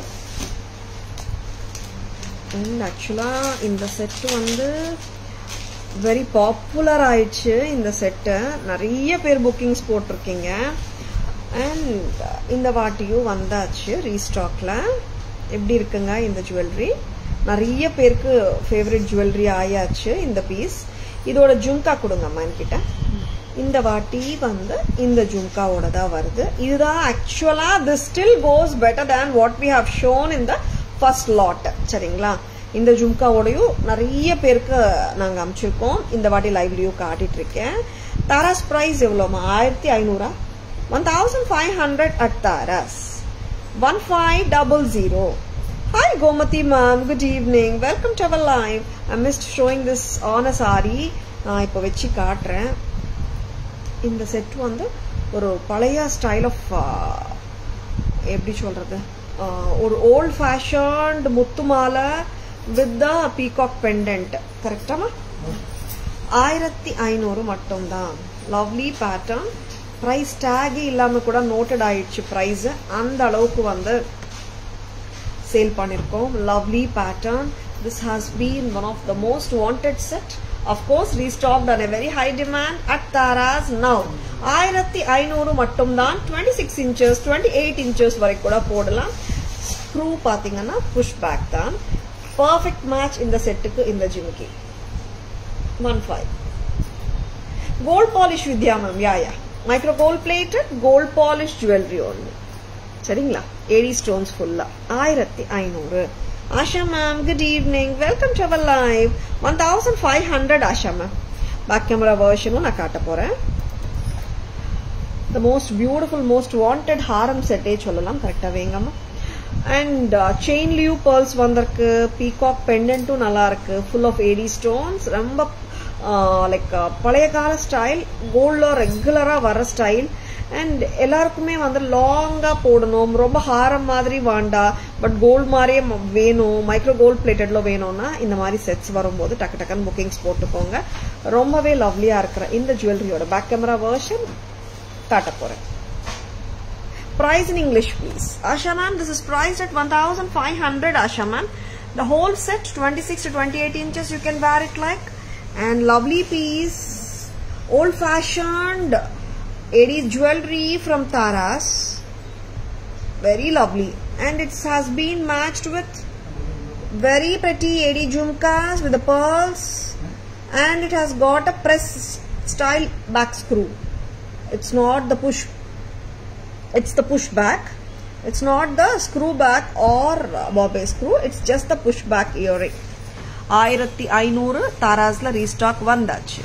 அண்ட் ஆக்சுவலா இந்த செட் வந்து வெரி பாப்புலர் ஆயிடுச்சு இந்த செட்டு நிறைய பேர் புக்கிங்ஸ் போட்டிருக்கீங்க அண்ட் இந்த வாட்டியும் வந்தாச்சு ரீஸ்டாக்ல எப்படி இருக்குங்க இந்த ஜுவல்லரி நிறைய பேருக்கு ஃபேவரட் ஜுவல்லரி ஆயாச்சு இந்த பீஸ் இதோட ஜும்கா கொடுங்கம்மா என்கிட்ட இந்த வாட்டி வந்து இந்த ஜும்காவோட தான் வருது இதுதான் ஆக்சுவலா this still goes better than what we have shown இந்த ஃபர்ஸ்ட் லாட் சரிங்களா இந்த ஜும்காவோடையும் நிறைய பேருக்கு நாங்கள் அனுப்பிச்சிருக்கோம் இந்த வாட்டி லைவ்லையும் காட்டிட்டு இருக்கேன் தாராஸ் ப்ரைஸ் எவ்வளோமா ஆயிரத்தி ஐநூறா one thousand five hundred at Tharas one five double zero hi Gomathi ma'am good evening welcome to our live I missed showing this on a sorry நான் இப்போ வச்சு காட்டுறேன் இந்த செட் வந்து ஒரு பழைய ஸ்டைல் ஆஃப் எப்படி சொல்றது ஒரு ஓல்ட் ஃபேஷன்ட் முத்து மாலை வித் த பீகாக் பெண்டன்ட் கரெக்டாமா ஆயிரத்தி ஐநூறு மட்டும்தான் லவ்லி பேட்டர்ன் ப்ரைஸ் டேகே இல்லாம கூட நோட்டட் ஆயிடுச்சு ப்ரைஸ் அந்த அளவுக்கு வந்து சேல் பண்ணிருக்கோம் lovely pattern this has been one of the most wanted set of course restocked an a very high demand at Tharas now ஆயிரத்தி ஐநூறு மட்டும்தான் twenty six inches twenty eight inches வரைக்கும் கூட போடலாம் ஸ்க்ரூ பார்த்தீங்கன்னா புஷ் பேக் தான் பர்ஃபெக்ட் மேட்ச் இந்த செட்டுக்கு இந்த ஜிமிக்கி one five gold polish Vidya ma'am yeah yeah micro gold plated gold polish jewellery ஒன்று சரிங்களா ஏடி ஸ்டோன்ஸ் ஃபுல்லா ஆயிரத்தி ஐநூறு Asha ma'am good evening welcome to our live one thousand five hundred Asha ma'am back camera வேர்ஷனும் நான் காட்ட போறேன் the most beautiful most wanted haram செட்டே சொல்லலாம் கரெக்டாக வேங்கம்மா அண்ட் செயின் லீவ் பேர்ல்ஸ் வந்திருக்கு பீகாக் பெண்டன்ட்டும் நல்லா இருக்கு ஃபுல் ஆஃப் ஏடி ஸ்டோன்ஸ் ரொம்ப லைக் பழைய கால ஸ்டைல் கோல்டில் ரெகுலராக வர ஸ்டைல் அண்ட் எல்லாருக்குமே வந்து லாங்கா போடணும் ரொம்ப ஹாரம் மாதிரி வேண்டாம் பட் கோல்டு மாதிரியே வேணும் மைக்ரோ கோல்ட் பிளேட்டட்ல வேணும்னா இந்த மாதிரி செட்ஸ் வரும்போது டக்கு டக்குன்னு புக்கிங்ஸ் போட்டுக்கோங்க ரொம்பவே லவ்லியா இருக்கிற இந்த ஜுவல்லரியோட பேக் கேமரா வேர்ஷன் காட்ட போறேன் price in English please. Asha ma'am, this is priced at 1500 Asha ma'am. The whole set 26 to 28 inches you can wear it like and lovely piece old fashioned 80s jewelry from Taras very lovely and it has been matched with very pretty 80 jhumkas with the pearls and it has got a press style back screw it's not the push it's the push back it's not the screw back or bobbay screw it's just the push back earring ஆயிரத்தி ஐநூறு தாராஸ்ல restock வந்தாச்சு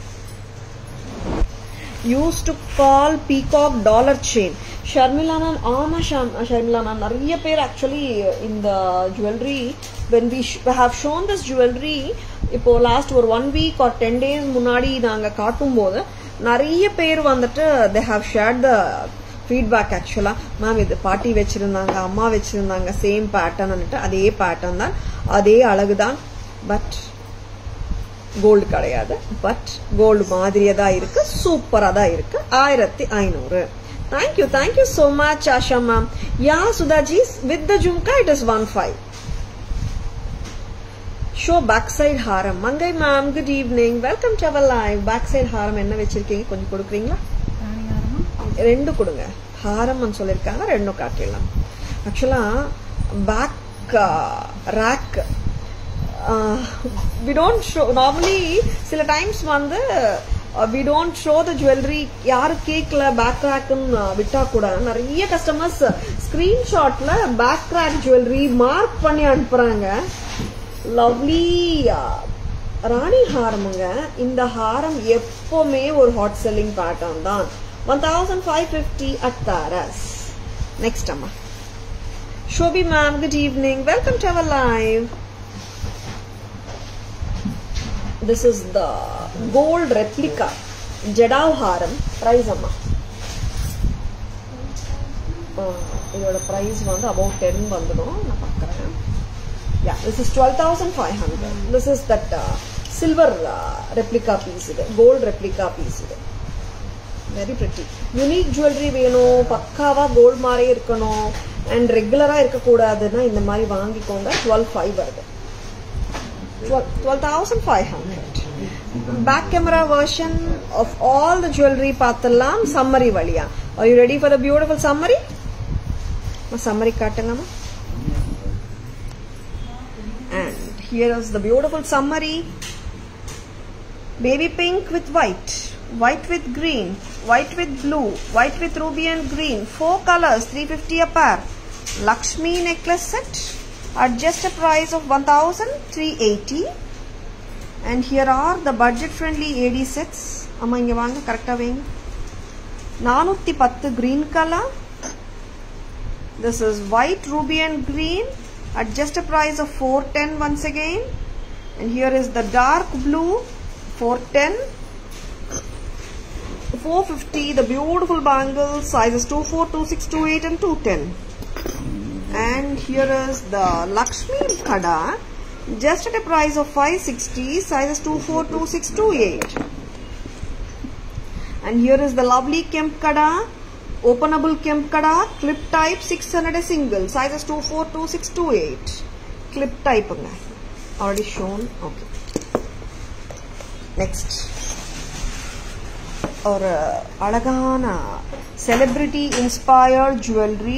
use to call peacock dollar chain Sharmila ma'am ஆமா Sharmila ma'am நிறைய பேர் actually இந்த jewellery when we have shown this jewellery இப்போ last ஒரு one week or ten days முன்னாடி நாங்க காட்டும் போது நிறைய பேர் வந்துட்டு they have shared the feedback ஆக்சுவலா மேம் இது பாட்டி வச்சிருந்தாங்க அம்மா வச்சிருந்தாங்க சேம் பேட்டர்ன்னுட்டு அதே பேட்டர்ன் தான் அதே அழகு தான் பட் கோல்டு கிடையாது பட் கோல்டு மாதிரியே தான் இருக்கு சூப்பரா தான் இருக்கு ஆயிரத்தி ஐநூறு thank you thank you so much Asha ma'am yeah Sudhaji with the jhumka it is one five show back side ஹாரம் Mangai ma'am good evening welcome to our live back side ஹாரம் என்ன வச்சிருக்கீங்க கொஞ்சம் கொடுக்குறீங்களா ராணி ஹாரமா ரெண்டு கொடுங்க ஹாரம்னு சொல்லியிருக்காங்க ரெண்டும் காட்டிடலாம் ஆக்சுவலா back rack we don't show normally சில டைம்ஸ் வந்து we don't show the jewellery யாரு கேட்கல பேக் ரேக்குன்னு விட்டா கூட நிறைய கஸ்டமர்ஸ் ஸ்கிரீன்ஷாட்ல பேக் ரேக் ஜுவல்லரி மார்க் பண்ணி அனுப்புறாங்க லவ்லி ராணி ஹாரமுங்க இந்த ஹாரம் எப்பவுமே ஒரு ஹாட் செல்லிங் பேட்டர்ன் தான் one thousand five fifty at Tharas next அம்மா Shobi ma'am good evening welcome to our live this is the gold replica jadau haram price அம்மா இதோட பிரைஸ் வந்து அபவுட் டென் வந்துடும் நான் பார்க்குறேன் yeah this is 12500 this is that uh, silver uh, replica piece இது gold replica piece இது very pretty unique jewellery வேணும் பக்காவா கோல்ட் மாதிரியே இருக்கணும் அண்ட் ரெகுலரா இருக்கக்கூடாதுன்னா இந்த மாதிரி வாங்கிக்கோங்க டுவெல் ஃபைவ் வருது twelve thousand five hundred back camera version of all the jewellery பார்த்துடலாம் சம்மரி வழியா are you ready for the beautiful summary summary காட்டுங்கம்மா and here is the beautiful summary baby pink with white white with green white with blue white with ruby and green four colors 350 a pair lakshmi necklace set at just a price of 1380 and here are the budget friendly AD sets அம்மா இங்க வாங்க கரெக்டா வைங்க நானூத்தி பத்து green color this is white ruby and green at just a price of 410 once again and here is the dark blue 410 450 the beautiful bangles sizes 24 26 28 and 210 and here is the lakshmi kada just at a price of 560 sizes 24 26 28 and here is the lovely kemp kada openable kemp kada clip type 600 a single sizes 24 26 28 clip type ங்க. already shown okay next ஒரு அழகான celebrity inspired jewellery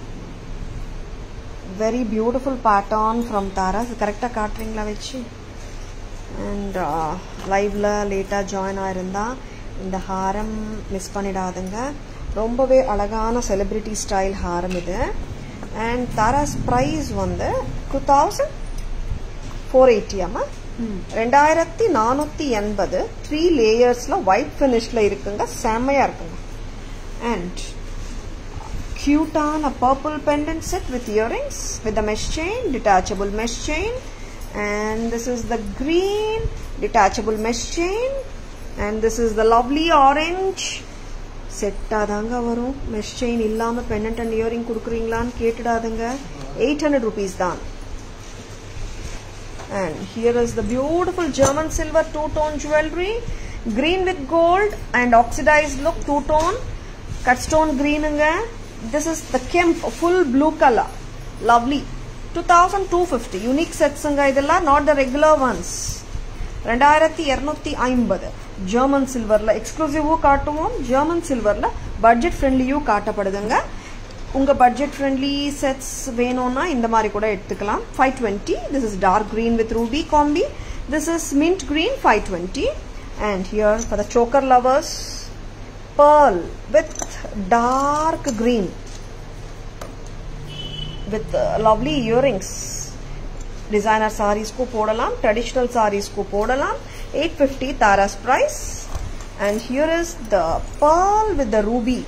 very beautiful pattern from Tharas கரெக்டாக காட்டுறீங்களா வச்சு and லைவ்ல லேட்டாக join ஆயிருந்தா இந்த ஹாரம் மிஸ் பண்ணிடாதுங்க ரொம்பவே அழகான செலிபிரிட்டி ஸ்டைல் ஹாரம் இது அண்ட் தாராஸ் ப்ரைஸ் வந்து டூ தௌசண்ட் ஃபோர் எயிட்டியாமா ரெண்டாயிரத்தி நானூற்றி எண்பது த்ரீ லேயர்ஸில் ஒயிட் ஃபினிஷில் இருக்குங்க செம்மையாக இருக்குங்க and cute-on a purple pendant set with earrings with the mesh chain, detachable mesh chain and this is the green detachable mesh chain and this is the lovely orange செட்டாக தாங்க வரும் mesh chain இல்லாமல் pendant and earring கொடுக்குறீங்களான்னு கேட்டுடாதுங்க eight hundred rupees தான் and here is the beautiful German silver two-tone jewelry green with gold and oxidized look two-tone cut stone green ங்க this is the kemp full blue color lovely 2250 unique sets ங்க இதெல்லாம் not the regular ones ரெண்டாயிரத்தி இரநூத்தி ஐம்பது German சில்வர்ல எக்ஸ்க்ளூசிவும் காட்டுவோம் German சில்வர்ல budget ஃப்ரெண்ட்லியும் காட்டப்படுதுங்க உங்க budget friendly sets வேணும்னா இந்த மாதிரி கூட எடுத்துக்கலாம் five twenty this is dark green with ruby combi this is mint green five twenty and here for the choker lovers pearl with dark green with uh, lovely earrings designer sarees को போடலாம் traditional sarees को போடலாம் 850 Tara's price and here is the pearl with the ruby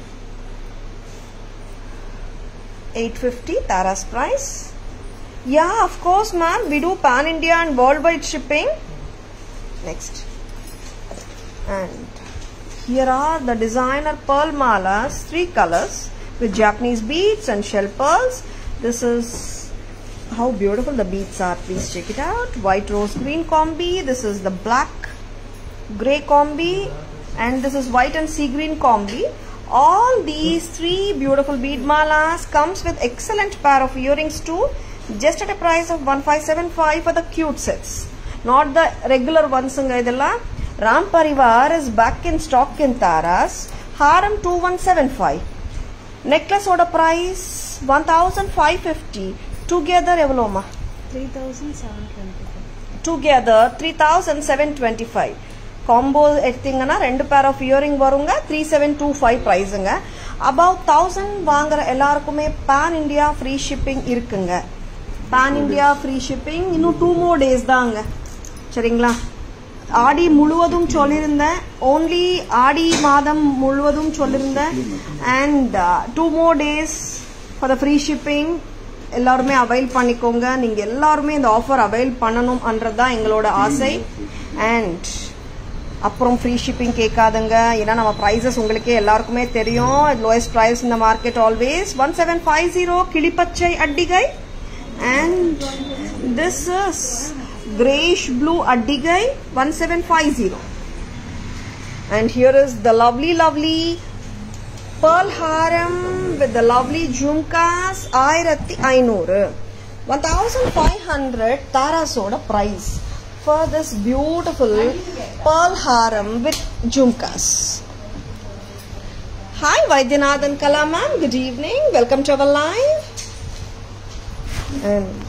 850 Tara's price yeah of course ma'am we do pan India and worldwide shipping next and here are the designer pearl malas, three colors with Japanese beads and shell pearls. This is how beautiful the beads are. Please check it out. White rose green combi. This is the black gray combi and this is white and sea green combi. All these three beautiful bead malas comes with excellent pair of earrings too just at a price of 1575 for the cute sets. Not the regular ones இதெல்லாம் Ram Parivar is back in stock in Taras. Haram 2175. Necklace order price 1550. Together எவ்வளோமா three thousand seven twenty five together three thousand seven twenty five combo எடுத்தீங்கன்னா ரெண்டு pair of earring வருங்க three seven two five ப்ரைஸுங்க above thousand வாங்குற எல்லாருக்குமே pan India free shipping இருக்குங்க pan India free shipping இன்னும் two more days தாங்க சரிங்களா ஆடி முழுவதும் சொல்லியிருந்தேன் ஓன்லி ஆடி மாதம் முழுவதும் சொல்லியிருந்தேன் and two more days for the free shipping எல்லாருமே அவைல் பண்ணிக்கோங்க நீங்க எல்லாருமே இந்த ஆஃபர் அவைல் பண்ணணும்ன்றது தான் எங்களோட ஆசை அண்ட் அப்புறம் ஃப்ரீ ஷிப்பிங் கேட்காதுங்க ஏன்னா நம்ம ப்ரைஸஸ் உங்களுக்கே எல்லாருக்குமே தெரியும் லோயஸ்ட் ப்ரைஸ் இந்த market always one seven five zero கிளிப்பச்சை அட்டிகை and this is grayish blue addigai 1750 and here is the lovely lovely pearl haram with the lovely jhumkas 1500 1500 tarasoda price for this beautiful pearl haram with jhumkas hi vaidyanathan kala ma'am good evening welcome to our live and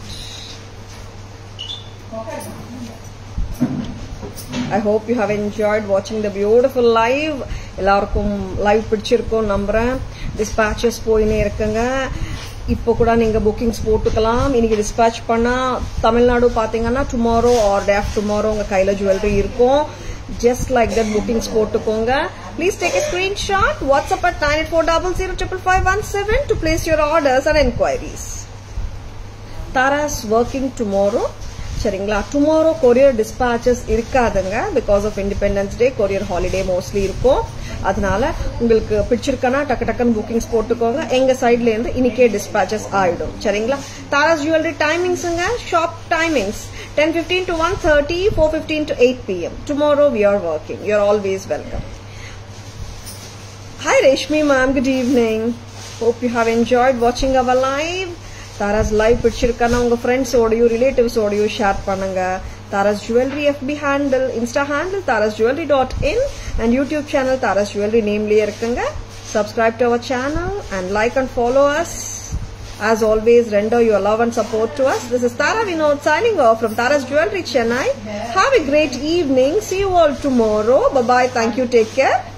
I hope you have enjoyed வாட்சிங் the beautiful live எல்லாருக்கும் live பிடிச்சிருக்கும் நம்புறேன் dispatches போயினே இருக்குங்க இப்போ கூட நீங்க bookings போட்டுக்கலாம் இன்னைக்கு டிஸ்பேச் பண்ணா தமிழ்நாடு பாத்தீங்கன்னா tomorrow or day of tomorrow உங்க கையில ஜுவல்லரி இருக்கும் ஜஸ்ட் லைக் தட் புக்கிங்ஸ் போட்டுக்கோங்க please take a screenshot WhatsApp at nine eight four double zero triple five one seven to place your orders and enquiries Tara's working tomorrow சரிங்களா tomorrow courier dispatches இருக்காதுங்க because of independence day courier holiday mostly இருக்கும் அதனால உங்களுக்கு பிடிச்சிருக்கனா டக்கு டக்குன்னு bookings போட்டுக்கோங்க எங்க சைட்ல இருந்து இன்னைக்கே டிஸ்பேச்சஸ் ஆயிடும் சரிங்களா தாராஸ் ஜுவல்லரி டைமிங்ஸுங்க shop timings 10:15 to 1:30, 4:15 to 8 p.m. Tomorrow we are working. You're always welcome. Hi Reshmi ma'am, good evening. Hope you have enjoyed watching our live. Tara's live பிடிச்சிருக்கானா உங்க ஃப்ரெண்ட்ஸ் ஓடையோ ரிலேட்டிவ்ஸ் ஓடையோ ஷேர் பண்ணுங்க Tara's jewellery FB handle insta handle Tara's jewellery dot in and YouTube channel Tara's jewellery நேம்லயே இருக்குங்க subscribe to our channel and like and follow us As always, render your love and support to us. This is Tara Vinod signing off from Tara's Jewelry Chennai. Have a great evening. See you all tomorrow. Bye bye. Thank you. Take care.